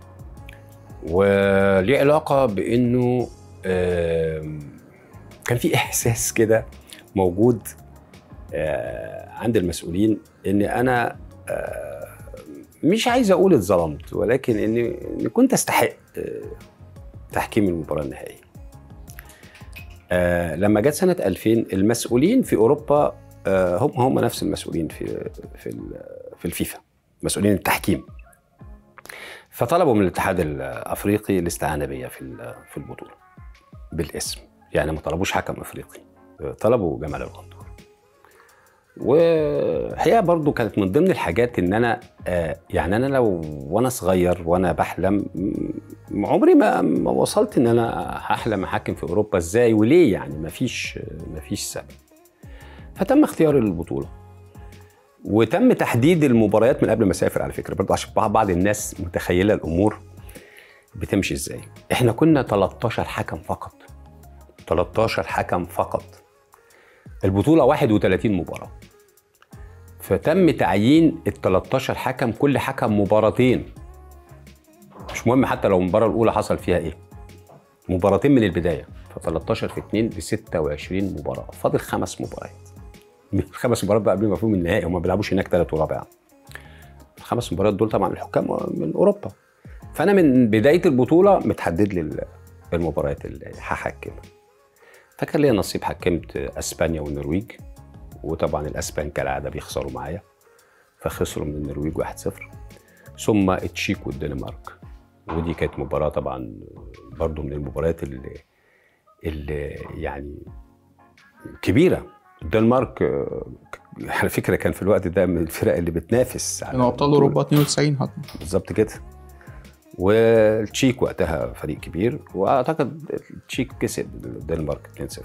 وليه علاقه بانه آم، كان في احساس كده موجود آه، عند المسؤولين ان انا آه، مش عايز اقول اتظلمت ولكن اني إني كنت استحق آه، تحكيم المباراه النهائيه آه، لما جت سنه 2000 المسؤولين في اوروبا آه، هم هم نفس المسؤولين في في ال- في الفيفا مسؤولين التحكيم فطلبوا من الاتحاد الافريقي الاستعانه بيا في ال- في البطوله بالاسم يعني ما طلبوش حكم افريقي طلبوا جمال الغندور وهي برضو كانت من ضمن الحاجات ان انا آه، يعني انا لو وانا صغير وانا بحلم م- عمري ما ما وصلت ان انا هحلم احكم في اوروبا ازاي وليه يعني ما فيش ما فيش سبب فتم اختياري للبطوله وتم تحديد المباريات من قبل ما اسافر على فكره برضه عشان بعض بعض الناس متخيله الامور بتمشي ازاي احنا كنا 13 حكم فقط 13 حكم فقط البطوله 31 مباراه فتم تعيين ال 13 حكم كل حكم مباراتين مش مهم حتى لو المباراه الاولى حصل فيها ايه مباراتين من البدايه ف 13 في 2 ب 26 مباراه فاضل خمس مباريات الخمس مباريات بقى قبل ما فيهم النهائي هم ما بيلعبوش هناك ثلاث ورابع الخمس مباريات دول طبعا الحكام من اوروبا فانا من بدايه البطوله متحدد لي ال- المباريات اللي هحكمها فكان ليا نصيب حكمت اسبانيا والنرويج وطبعا الاسبان كالعاده بيخسروا معايا فخسروا من النرويج 1-0 ثم التشيك والدنمارك ودي كانت مباراه طبعا برضو من المباريات اللي اللي يعني كبيره الدنمارك آه، على فكره كان في الوقت ده من الفرق اللي بتنافس على كانوا ابطال البطولة. اوروبا 92 حتى بالظبط كده والتشيك وقتها فريق كبير واعتقد التشيك كسب الدنمارك 2-0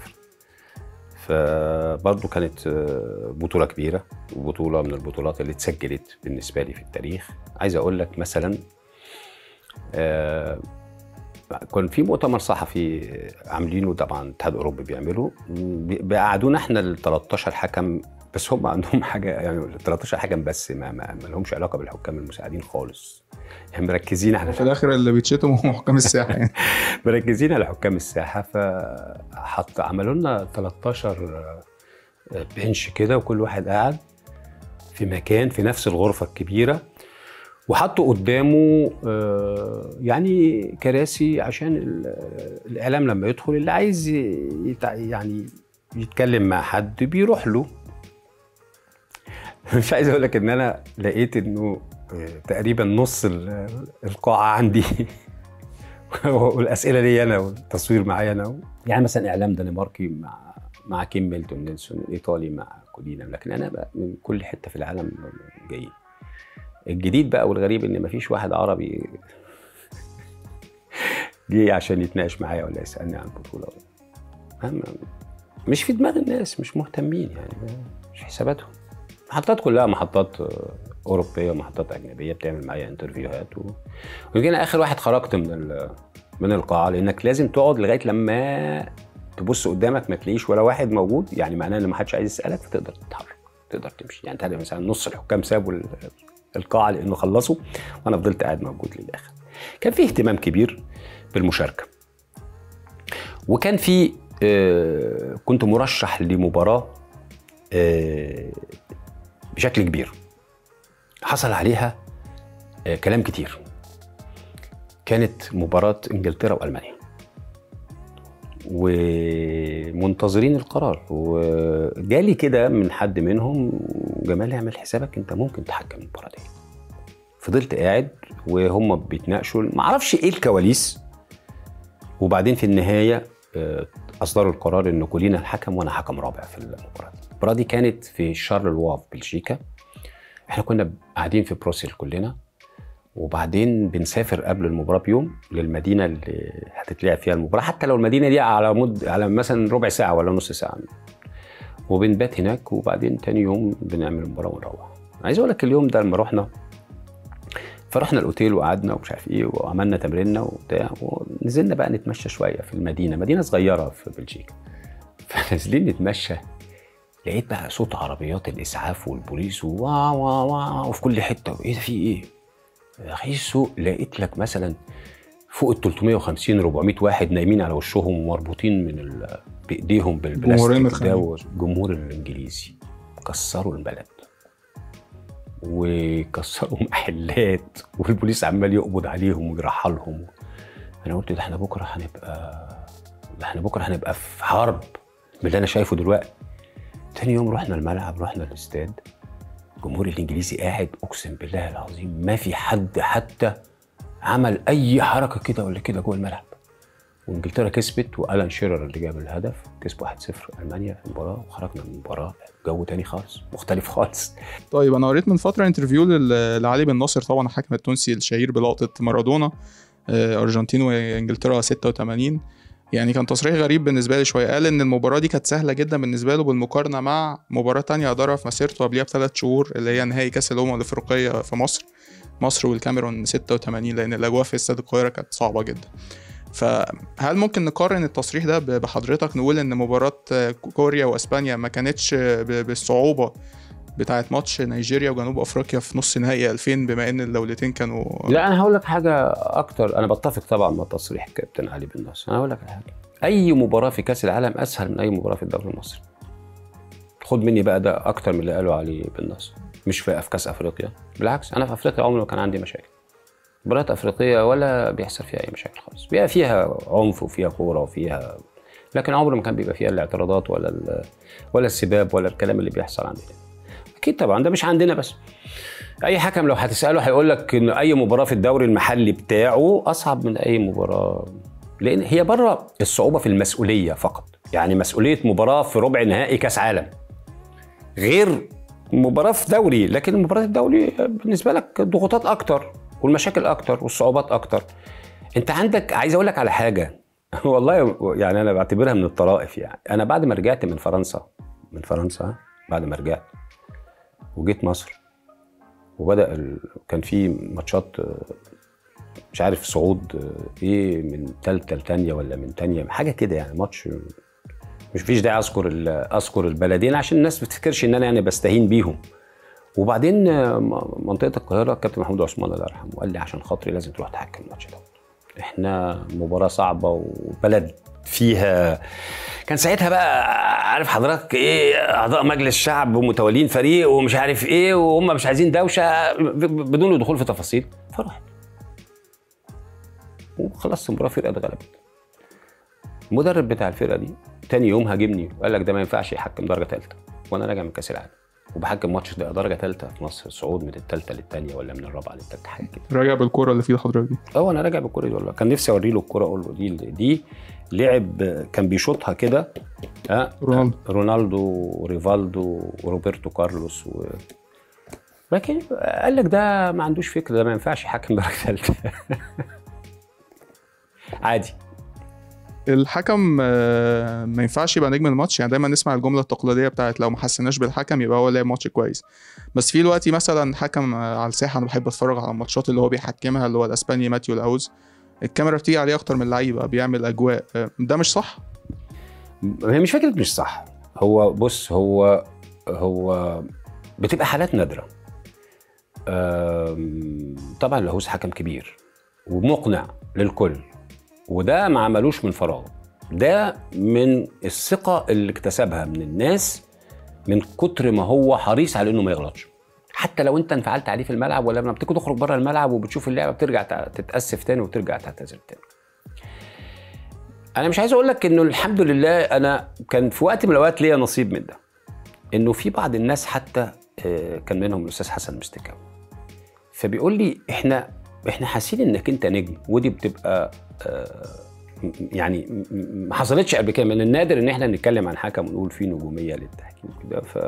فبرضه كانت آه، بطولة كبيرة وبطولة من البطولات اللي اتسجلت بالنسبة لي في التاريخ عايز أقول لك مثلا آه، كان في مؤتمر صحفي عاملينه طبعا الاتحاد الاوروبي بيعمله بي- بيقعدونا احنا ال 13 حكم بس هم عندهم حاجه يعني 13 حكم بس ما, ما, ما لهمش علاقه بالحكام المساعدين خالص يعني مركزين على في الاخر اللي بيتشتموا هم حكام الساحه يعني مركزين على حكام الساحه فحط عملوا لنا 13 بنش كده وكل واحد قاعد في مكان في نفس الغرفه الكبيره وحطوا قدامه آه، يعني كراسي عشان ال- الاعلام لما يدخل اللي عايز يتع- يعني يتكلم مع حد بيروح له مش عايز اقول لك ان انا لقيت انه آه، تقريبا نص ال- القاعه عندي والاسئله لي انا والتصوير معايا انا يعني مثلا اعلام دنماركي مع مع كيم ميلتون نيلسون ايطالي مع كولينا لكن انا بقى من كل حته في العالم جايين الجديد بقى والغريب ان مفيش واحد عربي جه عشان يتناقش معايا ولا يسالني عن البطوله أما مش في دماغ الناس مش مهتمين يعني مش في حساباتهم محطات كلها محطات آه، اوروبيه ومحطات اجنبيه بتعمل معايا انترفيوهات و... ويمكن أنا اخر واحد خرجت من ال... من القاعه لانك لازم تقعد لغايه لما تبص قدامك ما تلاقيش ولا واحد موجود يعني معناه ان ما حدش عايز يسالك فتقدر تتحرك تقدر تمشي يعني تلاقي مثلا نص الحكام سابوا ال- القاعه لانه خلصوا وانا فضلت قاعد موجود للاخر كان في اهتمام كبير بالمشاركه وكان في آه، كنت مرشح لمباراه آه، بشكل كبير حصل عليها آه، كلام كتير كانت مباراة انجلترا والمانيا ومنتظرين القرار وجالي كده من حد منهم جمال اعمل حسابك انت ممكن تحكم المباراة دي فضلت قاعد وهم بيتناقشوا معرفش ايه الكواليس وبعدين في النهاية آه، اصدروا القرار ان كولينا الحكم وانا حكم رابع في المباراة دي. المباراة دي كانت في شارلواف بلجيكا احنا كنا قاعدين في بروسيل كلنا وبعدين بنسافر قبل المباراه بيوم للمدينه اللي هتتلعب فيها المباراه حتى لو المدينه دي على مد على مثلا ربع ساعه ولا نص ساعه وبنبات هناك وبعدين تاني يوم بنعمل المباراه ونروح عايز اقول لك اليوم ده لما رحنا فرحنا الاوتيل وقعدنا ومش عارف ايه وعملنا تمريننا وبتاع ونزلنا بقى نتمشى شويه في المدينه مدينه صغيره في بلجيكا فنازلين نتمشى لقيت بقى صوت عربيات الاسعاف والبوليس ووا وا وا وفي كل حته ايه ده في ايه؟ اخي السوق لقيت لك مثلا فوق ال 350 400 واحد نايمين على وشهم ومربوطين من ال... بايديهم جمهورين بالبلاستيك ده متخانقين. والجمهور الانجليزي كسروا البلد وكسروا محلات والبوليس عمال يقبض عليهم ويرحلهم انا قلت ده احنا بكره هنبقى ده احنا بكره هنبقى في حرب باللي انا شايفه دلوقتي تاني يوم رحنا الملعب رحنا الاستاد الجمهور الانجليزي قاعد اقسم بالله العظيم ما في حد حتى عمل اي حركه كده ولا كده جوه الملعب وانجلترا كسبت والان شيرر اللي جاب الهدف كسبوا 1-0 المانيا في المباراه وخرجنا من المباراه جو تاني خالص مختلف خالص طيب انا قريت من فتره انترفيو لل- لعلي بن ناصر طبعا الحكم التونسي الشهير بلقطه مارادونا آه، ارجنتين وانجلترا 86 يعني كان تصريح غريب بالنسبه لي شويه قال ان المباراه دي كانت سهله جدا بالنسبه له بالمقارنه مع مباراه تانية ادارها في مسيرته قبلها بثلاث شهور اللي هي نهائي كاس الامم الافريقيه في مصر مصر والكاميرون 86 لان الاجواء في استاد القاهره كانت صعبه جدا فهل ممكن نقارن التصريح ده ب- بحضرتك نقول ان مباراه آه، كوريا واسبانيا ما كانتش آه، ب- بالصعوبه بتاعت ماتش نيجيريا وجنوب افريقيا في نص نهائي 2000 بما ان الدولتين كانوا لا انا هقول لك حاجه اكتر انا بتفق طبعا مع تصريح الكابتن علي بن ناصر انا هقول لك على حاجه اي مباراه في كاس العالم اسهل من اي مباراه في الدوري المصري خد مني بقى ده اكتر من اللي قاله علي بن ناصر مش في في كاس افريقيا بالعكس انا في افريقيا عمري ما كان عندي مشاكل مباريات افريقيه ولا بيحصل فيها اي مشاكل خالص بيبقى فيها عنف وفيها كوره وفيها لكن عمره ما كان بيبقى فيها الاعتراضات ولا ال- ولا السباب ولا الكلام اللي بيحصل عندنا اكيد طبعا ده مش عندنا بس اي حكم لو هتساله هيقول لك ان اي مباراه في الدوري المحلي بتاعه اصعب من اي مباراه لان هي بره الصعوبه في المسؤوليه فقط يعني مسؤوليه مباراه في ربع نهائي كاس عالم غير مباراه في دوري لكن المباراه الدوري بالنسبه لك ضغوطات اكتر والمشاكل اكتر والصعوبات اكتر انت عندك عايز اقول لك على حاجه والله يعني انا بعتبرها من الطرائف يعني انا بعد ما رجعت من فرنسا من فرنسا بعد ما رجعت وجيت مصر وبدا ال... كان في ماتشات آه، مش عارف صعود آه، ايه من تالتة لتانية ولا من تانية حاجه كده يعني ماتش مش فيش داعي اذكر ال- اذكر البلدين عشان الناس ما تفتكرش ان انا يعني بستهين بيهم وبعدين آه، م- منطقه القاهره كابتن محمود عثمان الله يرحمه قال لي عشان خاطري لازم تروح تحكم الماتش ده احنا مباراه صعبه وبلد فيها كان ساعتها بقى عارف حضرتك ايه اعضاء مجلس الشعب ومتولين فريق ومش عارف ايه وهم مش عايزين دوشه ب- بدون الدخول في تفاصيل فرحت وخلصت المباراه فرقه اتغلبت المدرب بتاع الفرقه دي تاني يوم هاجمني وقال لك ده ما ينفعش يحكم درجه ثالثه وانا راجع من كاس العالم وبحكم ماتش ده درجه ثالثه في مصر صعود من الثالثه للثانيه ولا من الرابعه للثالثه حاجه كده راجع بالكوره اللي في ايد حضرتك دي اه انا راجع بالكوره دي والله كان نفسي اوري له الكوره اقول له دي دي لعب كان بيشوطها كده اه رونالدو رونالدو وريفالدو وروبرتو كارلوس و... لكن قال لك ده ما عندوش فكر ده ما ينفعش يحكم درجه ثالثه عادي الحكم آه، ما ينفعش يبقى نجم الماتش يعني دايما نسمع الجمله التقليديه بتاعت لو ما حسناش بالحكم يبقى هو لعب ماتش كويس بس في دلوقتي مثلا حكم آه، على الساحه انا بحب اتفرج على الماتشات اللي هو بيحكمها اللي هو الاسباني ماتيو لاوز الكاميرا بتيجي عليه اكتر من اللعيبه بيعمل اجواء آه، ده مش صح هي مش فكره مش صح هو بص هو هو بتبقى حالات نادره أم، طبعا لاهوس حكم كبير ومقنع للكل وده ما عملوش من فراغ ده من الثقه اللي اكتسبها من الناس من كتر ما هو حريص على انه ما يغلطش حتى لو انت انفعلت عليه في الملعب ولا لما بتيجي تخرج بره الملعب وبتشوف اللعبه بترجع تع- تتاسف تاني وترجع تعتذر تاني انا مش عايز اقول لك انه الحمد لله انا كان في وقت من الاوقات ليا نصيب من ده انه في بعض الناس حتى آه، كان منهم الاستاذ حسن مستكاوي فبيقول لي احنا احنا حاسين انك انت نجم ودي بتبقى آه، م- يعني م- م- ما حصلتش قبل كده من النادر ان احنا نتكلم عن حكم ونقول فيه نجوميه للتحكيم كده ف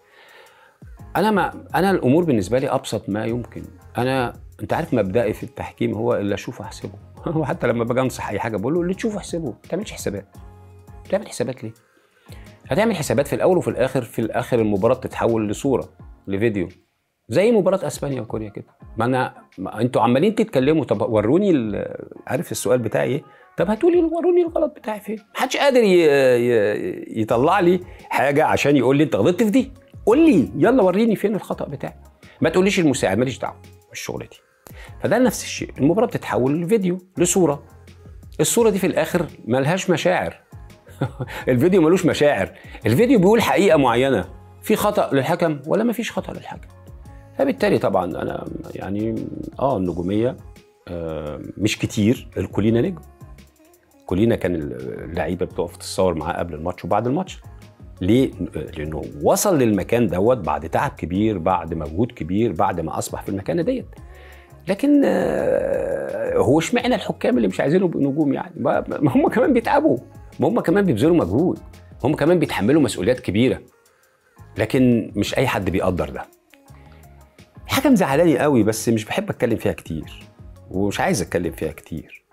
انا ما انا الامور بالنسبه لي ابسط ما يمكن انا انت عارف مبدئي في التحكيم هو اللي اشوفه احسبه وحتى لما باجي انصح اي حاجه بقول له اللي تشوفه احسبه ما تعملش حسابات تعمل حسابات ليه هتعمل حسابات في الاول وفي الاخر في الاخر المباراه تتحول لصوره لفيديو زي مباراه اسبانيا وكوريا كده ما انا ما انتوا عمالين تتكلموا طب وروني ال- عارف السؤال بتاعي ايه طب هاتولي وروني الغلط بتاعي فين محدش قادر ي... ي... يطلع لي حاجه عشان يقول لي انت غلطت في دي قول لي يلا وريني فين الخطا بتاعي ما تقوليش المساعد ماليش دعوه مش شغلتي فده نفس الشيء المباراه بتتحول لفيديو لصوره الصوره دي في الاخر ملهاش مشاعر الفيديو ملوش مشاعر الفيديو بيقول حقيقه معينه في خطا للحكم ولا ما فيش خطا للحكم فبالتالي طبعا انا يعني اه النجوميه آه مش كتير الكلينا نجم كلينا كان اللعيبه بتقف تتصور معاه قبل الماتش وبعد الماتش ليه؟ لانه وصل للمكان دوت بعد تعب كبير بعد مجهود كبير بعد ما اصبح في المكانه ديت لكن آه، هو اشمعنى الحكام اللي مش عايزينه يبقوا نجوم يعني ما ما هم كمان بيتعبوا ما هم كمان بيبذلوا مجهود هم كمان بيتحملوا مسؤوليات كبيره لكن مش اي حد بيقدر ده الحكم زعلاني قوي بس مش بحب اتكلم فيها كتير ومش عايز اتكلم فيها كتير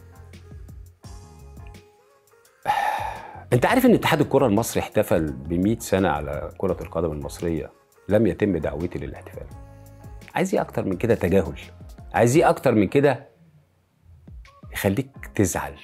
انت عارف ان اتحاد الكره المصري احتفل ب 100 سنه على كره القدم المصريه لم يتم دعوتي للاحتفال عايز ايه اكتر من كده تجاهل عايز ايه اكتر من كده يخليك تزعل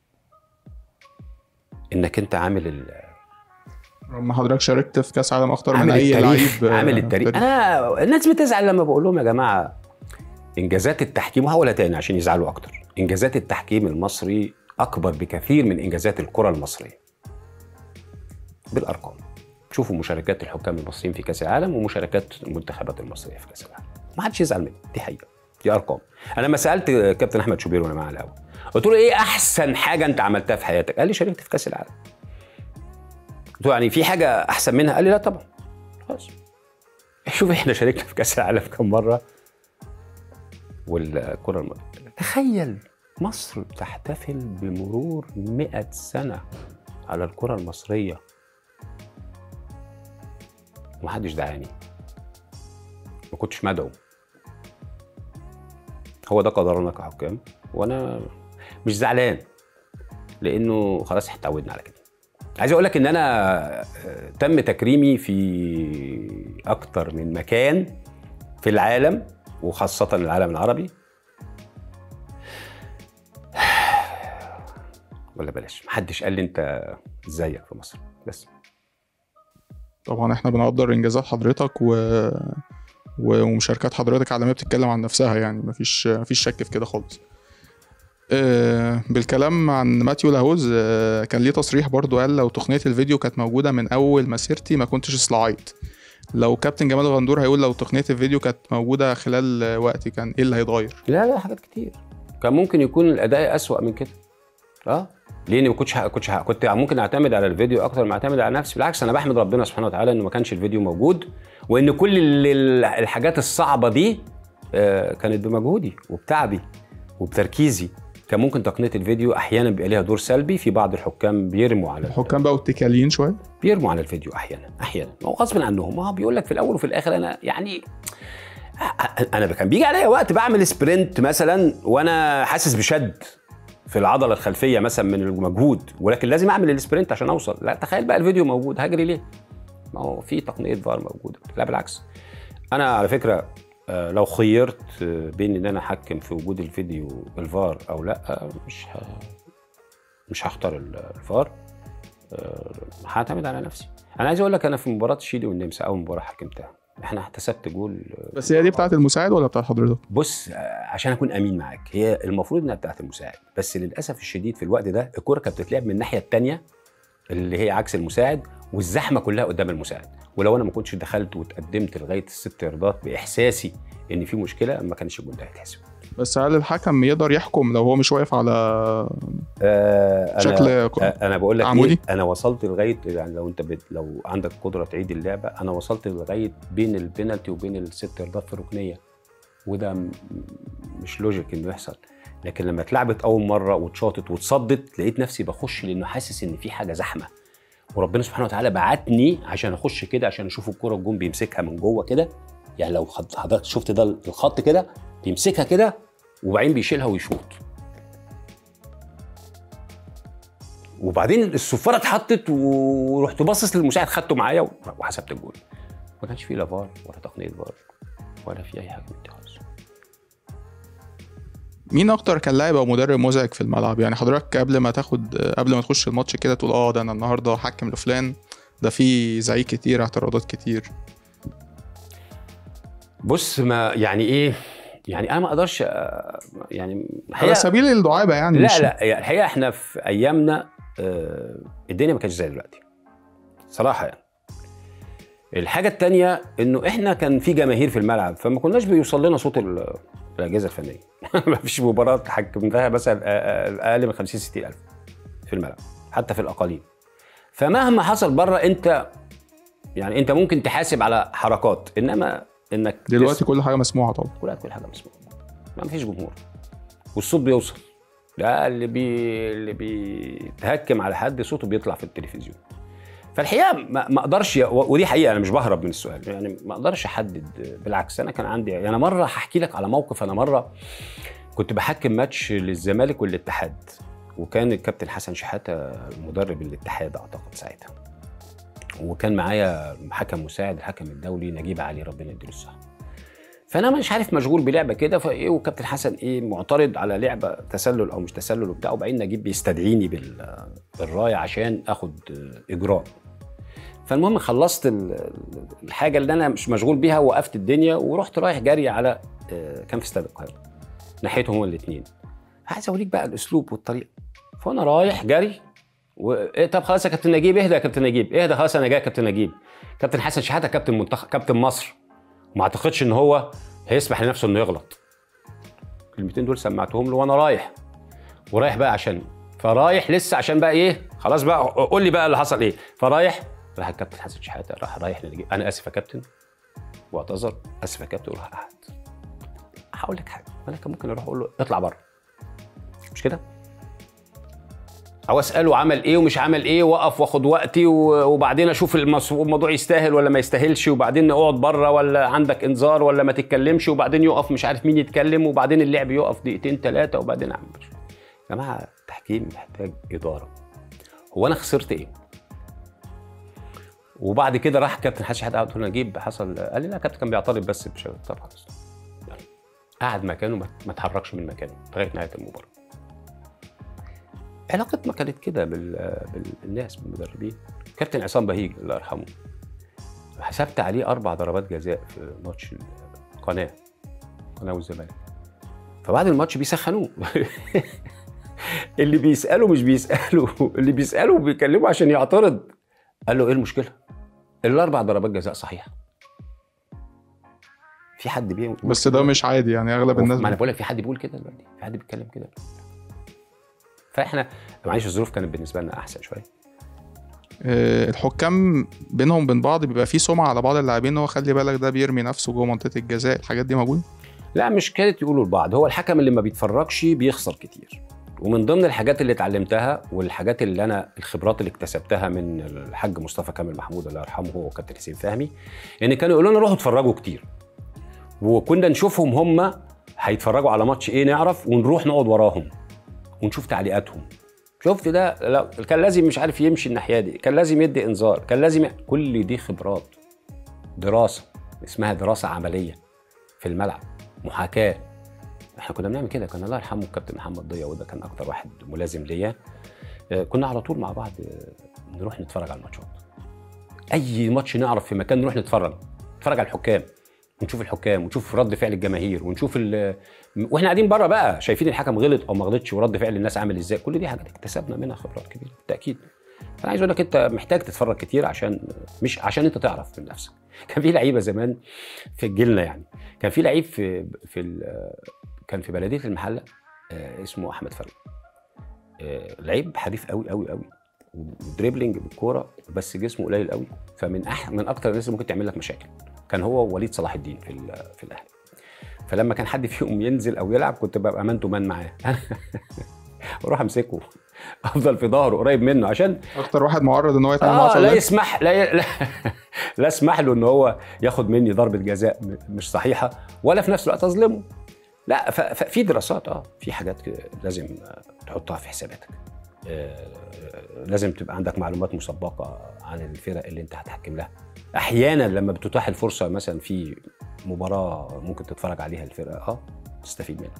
انك انت عامل ال... رغم حضرتك شاركت في كاس عالم اكتر من عامل اي التاريخ لعيب آه، عامل التاريخ تاريخ. انا الناس بتزعل لما بقول لهم يا جماعه انجازات التحكيم وهقولها تاني عشان يزعلوا اكتر انجازات التحكيم المصري اكبر بكثير من انجازات الكره المصريه بالارقام شوفوا مشاركات الحكام المصريين في كاس العالم ومشاركات المنتخبات المصريه في كاس العالم ما حدش يزعل مني دي حقيقه دي ارقام انا لما سالت كابتن احمد شوبير وانا معاه على القهوه قلت له ايه احسن حاجه انت عملتها في حياتك قال لي شاركت في كاس العالم قلت له يعني في حاجه احسن منها قال لي لا طبعا خلاص شوف احنا شاركنا في كاس العالم كم مره والكره الم... تخيل مصر تحتفل بمرور 100 سنه على الكره المصريه ومحدش دعاني ما كنتش مدعو هو ده قدرنا كحكام وانا مش زعلان لانه خلاص احنا اتعودنا على كده عايز اقول لك ان انا آه، تم تكريمي في اكتر من مكان في العالم وخاصة العالم العربي ولا بلاش محدش قال لي انت ازيك في مصر بس طبعا احنا بنقدر انجازات حضرتك و... و- ومشاركات حضرتك على ما بتتكلم عن نفسها يعني مفيش مفيش شك في كده خالص آه، بالكلام عن ماتيو لاهوز آه، كان ليه تصريح برضو قال لو تقنية الفيديو كانت موجودة من أول مسيرتي ما كنتش صلاعيت لو كابتن جمال غندور هيقول لو تقنية الفيديو كانت موجودة خلال آه، وقتي كان ايه اللي هيتغير لا لا حاجات كتير كان ممكن يكون الاداء اسوأ من كده اه لاني ما كنتش ه- كنتش ه- كنت ممكن اعتمد على الفيديو اكتر ما اعتمد على نفسي بالعكس انا بحمد ربنا سبحانه وتعالى انه ما كانش الفيديو موجود وان كل ال- ال- الحاجات الصعبه دي آه، كانت بمجهودي وبتعبي وبتركيزي كان ممكن تقنيه الفيديو احيانا بيبقى ليها دور سلبي في بعض الحكام بيرموا على الحكام بقوا اتكاليين شوية بيرموا على الفيديو احيانا احيانا ما هو غصب عنهم ما هو بيقول لك في الاول وفي الاخر انا يعني انا كان بيجي عليا وقت بعمل سبرنت مثلا وانا حاسس بشد في العضله الخلفيه مثلا من المجهود ولكن لازم اعمل السبرنت عشان اوصل لا تخيل بقى الفيديو موجود هجري ليه ما هو في تقنيه فار موجوده لا بالعكس انا على فكره آه، لو خيرت آه، بين ان انا احكم في وجود الفيديو الفار او لا آه، مش ه... مش هختار ال- الفار آه، هعتمد على نفسي انا عايز اقول لك انا في مباراه تشيلي والنمسا اول مباراه حكمتها احنا احتسبت جول آه، بس هي دي بتاعت المساعد ولا بتاعت حضرتك؟ بص آه، عشان اكون امين معاك هي المفروض انها بتاعت المساعد بس للاسف الشديد في الوقت ده الكره كانت بتتلعب من الناحيه الثانيه اللي هي عكس المساعد والزحمه كلها قدام المساعد ولو انا ما كنتش دخلت واتقدمت لغايه الست ياردات باحساسي ان في مشكله ما كانش الجول ده هيتحسب بس هل الحكم يقدر يحكم لو هو مش واقف على آه شكل أنا ق- آه، انا بقول لك عمودي؟ ايه انا وصلت لغايه يعني لو انت بت لو عندك قدره تعيد اللعبه انا وصلت لغايه بين البينالتي وبين الست ياردات في ركنيه وده م- مش لوجيك انه يحصل لكن لما اتلعبت اول مره واتشاطت واتصدت لقيت نفسي بخش لانه حاسس ان في حاجه زحمه وربنا سبحانه وتعالى بعتني عشان اخش كده عشان اشوف الكره الجون بيمسكها من جوه كده يعني لو خد- حضرتك شفت ده الخط كده بيمسكها كده وبعدين بيشيلها ويشوط وبعدين الصفاره اتحطت ورحت باصص للمساعد خدته معايا وحسبت الجول ما كانش فيه لا فار ولا تقنيه فار ولا في اي حاجه من دي خالص مين اكتر كان لاعب او مدرب مزعج في الملعب يعني حضرتك قبل ما تاخد قبل ما تخش الماتش كده تقول اه ده انا النهارده حكم لفلان ده في زعيق كتير اعتراضات كتير بص ما يعني ايه يعني انا ما اقدرش آه، يعني على سبيل الدعابه يعني لا مش لا يعني الحقيقه احنا في ايامنا آه، الدنيا ما كانتش زي دلوقتي صراحه يعني الحاجه التانية انه احنا كان في جماهير في الملعب فما كناش بيوصل لنا صوت ال- الاجهزه الفنيه ما فيش مباراه حكمتها مثلا آه، آه، اقل من 50 60 الف في الملعب حتى في الاقاليم فمهما حصل بره انت يعني انت ممكن تحاسب على حركات انما انك دلوقتي كل حاجه مسموعه طبعا كل كل حاجه مسموعه ما فيش جمهور والصوت بيوصل ده اللي بي اللي بيتهكم على حد صوته بيطلع في التلفزيون فالحقيقه ما ما اقدرش ودي حقيقه انا مش بهرب من السؤال يعني ما اقدرش احدد بالعكس انا كان عندي يعني أنا مره هحكي لك على موقف انا مره كنت بحكم ماتش للزمالك والاتحاد وكان الكابتن حسن شحاته مدرب الاتحاد اعتقد ساعتها وكان معايا حكم مساعد الحكم الدولي نجيب علي ربنا يديله الصحه فانا مش عارف مشغول بلعبه كده فايه وكابتن حسن ايه معترض على لعبه تسلل او مش تسلل وبتاع وبعدين نجيب بيستدعيني بال- بالرايه عشان اخد اجراء فالمهم خلصت ال- الحاجه اللي انا مش مشغول بيها وقفت الدنيا ورحت رايح جري على آه، كان في استاد القاهره ناحيتهم هما الاثنين عايز اوريك بقى الاسلوب والطريقه فانا رايح جري و... إيه طب خلاص يا كابتن نجيب اهدى يا كابتن نجيب اهدى خلاص انا جاي يا كابتن نجيب كابتن حسن شحاته كابتن منتخب كابتن مصر وما اعتقدش ان هو هيسمح لنفسه انه يغلط الكلمتين دول سمعتهم له وانا رايح ورايح بقى عشان فرايح لسه عشان بقى ايه خلاص بقى قول لي بقى اللي حصل ايه فرايح راح الكابتن حسن شحاته راح رايح لنجيب انا اسف يا كابتن واعتذر اسف يا كابتن وراح قعد هقول لك حاجه انا كان ممكن اروح اقول له اطلع بره مش كده او اساله عمل ايه ومش عمل ايه واقف واخد وقتي و- وبعدين اشوف المس- الموضوع يستاهل ولا ما يستاهلش وبعدين اقعد بره ولا عندك انذار ولا ما تتكلمش وبعدين يقف مش عارف مين يتكلم وبعدين اللعب يقف دقيقتين ثلاثه وبعدين اعمل يا جماعه التحكيم محتاج اداره هو انا خسرت ايه وبعد كده راح كابتن حسن شحاته قعد قلت له نجيب حصل قال لي لا كابتن كان بيعترض بس بشغل طب خلاص يلا. قعد مكانه ما- ما اتحركش من مكانه لغايه نهايه المباراه علاقتنا كانت كده بال... بالناس بالمدربين كابتن عصام بهيج الله يرحمه حسبت عليه اربع ضربات جزاء في ماتش القناه القناه والزمالك فبعد الماتش بيسخنوه اللي بيساله مش بيساله اللي بيساله بيكلمه عشان يعترض قال له ايه المشكله الاربع ضربات جزاء صحيحه في حد بيقول بس ده مش عادي يعني اغلب الناس ما انا بقول لك في حد بيقول كده دلوقتي في حد بيتكلم كده فاحنا معلش الظروف كانت بالنسبه لنا احسن شويه آه، الحكام بينهم وبين بعض بيبقى في سمعه على بعض اللاعبين ان هو خلي بالك ده بيرمي نفسه جوه منطقه الجزاء الحاجات دي موجوده لا مش كانت يقولوا لبعض هو الحكم اللي ما بيتفرجش بيخسر كتير ومن ضمن الحاجات اللي اتعلمتها والحاجات اللي انا الخبرات اللي اكتسبتها من الحاج مصطفى كامل محمود الله يرحمه هو وكابتن حسين فهمي ان كانوا يقولوا لنا روحوا اتفرجوا كتير وكنا نشوفهم هم هيتفرجوا على ماتش ايه نعرف ونروح نقعد وراهم ونشوف تعليقاتهم شفت ده لا كان لازم مش عارف يمشي الناحيه دي كان لازم يدي انذار كان لازم ي... كل دي خبرات دراسه اسمها دراسه عمليه في الملعب محاكاه احنا كنا بنعمل كده كان الله يرحمه الكابتن محمد ضيا وده كان اكتر واحد ملازم ليا آه، كنا على طول مع بعض آه، نروح نتفرج على الماتشات اي ماتش نعرف في مكان نروح نتفرج نتفرج على الحكام ونشوف الحكام ونشوف رد فعل الجماهير ونشوف ال... واحنا قاعدين بره بقى شايفين الحكم غلط او ما غلطش ورد فعل الناس عامل ازاي كل دي حاجات اكتسبنا منها خبرات كبيره بالتاكيد انا عايز اقول لك انت محتاج تتفرج كتير عشان مش عشان انت تعرف من نفسك كان في لعيبه زمان في جيلنا يعني كان في لعيب في في ال... كان في بلديه المحله آه، اسمه احمد فريد آه، لعيب حريف قوي قوي قوي ودريبلينج بالكوره بس جسمه قليل قوي فمن أح من اكتر الناس اللي ممكن تعمل لك مشاكل كان هو ووليد صلاح الدين في ال- في الاهلي فلما كان حد فيهم ينزل او يلعب كنت ببقى مان تو مان معاه واروح امسكه افضل في ظهره قريب منه عشان اكتر واحد معرض ان هو يتعامل معاه اه في لا اللعب. يسمح لا ي... لا, لا اسمح له ان هو ياخد مني ضربه جزاء م- مش صحيحه ولا في نفس الوقت اظلمه لا ف- ففي دراسات اه في حاجات كده لازم آه، تحطها في حساباتك آه، لازم تبقى عندك معلومات مسبقه عن الفرق اللي انت هتحكم لها احيانا لما بتتاح الفرصه مثلا في مباراه ممكن تتفرج عليها الفرقه اه تستفيد منها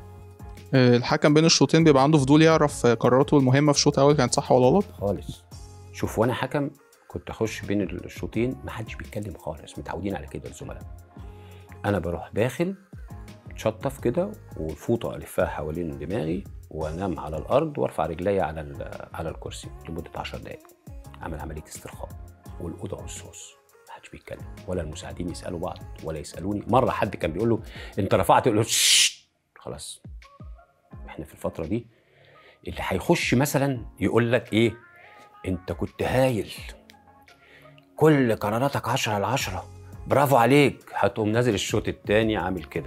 آه، الحكم بين الشوطين بيبقى عنده فضول يعرف آه، قراراته المهمه في الشوط الاول كانت صح ولا غلط خالص شوف وانا حكم كنت اخش بين الشوطين ما حدش بيتكلم خالص متعودين على كده الزملاء انا بروح داخل شطف كده والفوطه الفها حوالين دماغي وانام على الارض وارفع رجلي على ال- على الكرسي لمده 10 دقائق اعمل عمليه استرخاء والاوضه والصوص ما حدش بيتكلم ولا المساعدين يسالوا بعض ولا يسالوني مره حد كان بيقول له انت رفعت يقول له "ششت". خلاص احنا في الفتره دي اللي هيخش مثلا يقول لك ايه انت كنت هايل كل قراراتك 10 على 10 برافو عليك هتقوم نازل الشوط التاني عامل كده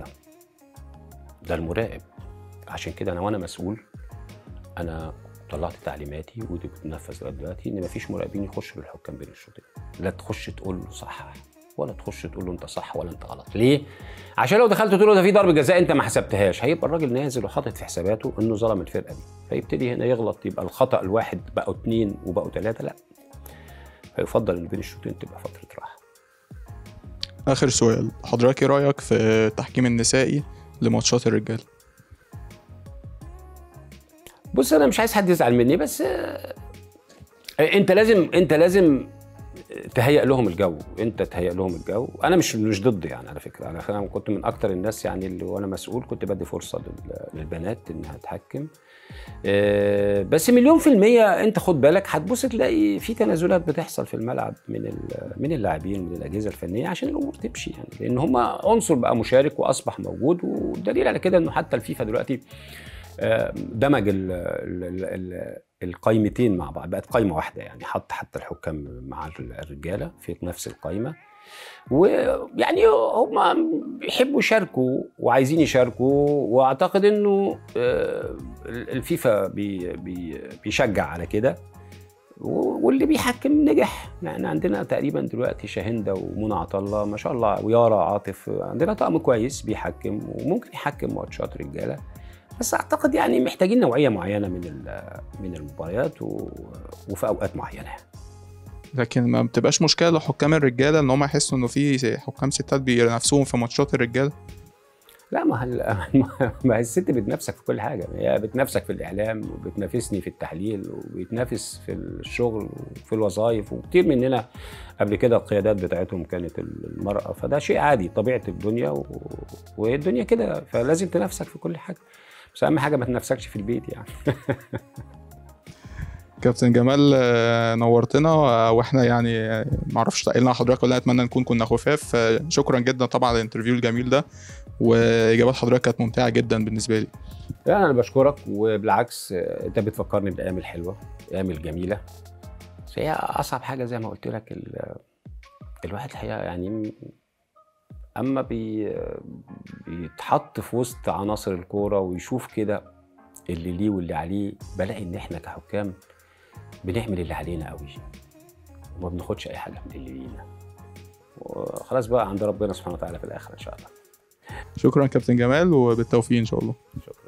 ده المراقب عشان كده انا وانا مسؤول انا طلعت تعليماتي ودي بتنفذ لغايه دلوقتي ان مفيش مراقبين يخشوا للحكام بين الشوطين لا تخش تقول له صح ولا تخش تقول له انت صح ولا انت غلط ليه عشان لو دخلت تقول له ده في ضربه جزاء انت ما حسبتهاش هيبقى الراجل نازل وحاطط في حساباته انه ظلم الفرقه دي فيبتدي هنا يغلط يبقى الخطا الواحد بقوا اتنين وبقوا ثلاثه لا فيفضل ان بين الشوطين تبقى فتره راحه اخر سؤال حضرتك ايه رايك في التحكيم النسائي لماتشات الرجال بص انا مش عايز حد يزعل مني بس آه، انت لازم انت لازم تهيئ لهم الجو انت تهيئ لهم الجو انا مش مش ضد يعني على فكره انا أنا كنت من اكتر الناس يعني اللي وانا مسؤول كنت بدي فرصه لل- للبنات انها تحكم آه، بس مليون في المية انت خد بالك هتبص تلاقي في تنازلات بتحصل في الملعب من ال- من اللاعبين من الاجهزه الفنيه عشان الامور تمشي يعني لان هم عنصر بقى مشارك واصبح موجود والدليل على كده انه حتى الفيفا دلوقتي آه، دمج ال ال ال ال القايمتين مع بعض بقت قايمه واحده يعني حط حتى الحكام مع الرجاله في نفس القايمه ويعني هم بيحبوا يشاركوا وعايزين يشاركوا واعتقد انه آه، الفيفا بي بي بيشجع على كده و- واللي بيحكم نجح يعني عندنا تقريبا دلوقتي شاهندة ومنى عطا الله ما شاء الله ويارا عاطف عندنا طقم كويس بيحكم وممكن يحكم ماتشات رجاله بس اعتقد يعني محتاجين نوعيه معينه من ال- من المباريات و- وفي اوقات معينه لكن ما بتبقاش مشكله لحكام الرجاله ان هم يحسوا انه في حكام ستات بينافسوهم في ماتشات الرجاله لا ما هل... ما هي الست بتنافسك في كل حاجه هي بتنافسك في الاعلام وبتنافسني في التحليل وبتنافس في الشغل وفي الوظائف وكتير مننا قبل كده القيادات بتاعتهم كانت المراه فده شيء عادي طبيعه الدنيا و... والدنيا كده فلازم تنافسك في كل حاجه بس اهم حاجه ما تنافسكش في البيت يعني كابتن جمال آه، نورتنا آه، واحنا يعني آه، ما اعرفش تقلنا حضرتك ولا اتمنى نكون كنا خفاف شكرا جدا طبعا على الانترفيو الجميل ده واجابات حضرتك كانت ممتعه جدا بالنسبه لي يعني انا بشكرك وبالعكس انت بتفكرني بالايام الحلوه الايام الجميله بس هي اصعب حاجه زي ما قلت لك ال... الواحد الحقيقه يعني اما بي... بيتحط في وسط عناصر الكوره ويشوف كده اللي ليه واللي عليه بلاقي ان احنا كحكام بنعمل اللي علينا قوي وما بناخدش اي حاجه من اللي لينا وخلاص بقى عند ربنا سبحانه وتعالى في الاخر ان شاء الله شكرا كابتن جمال وبالتوفيق ان شاء الله شكرا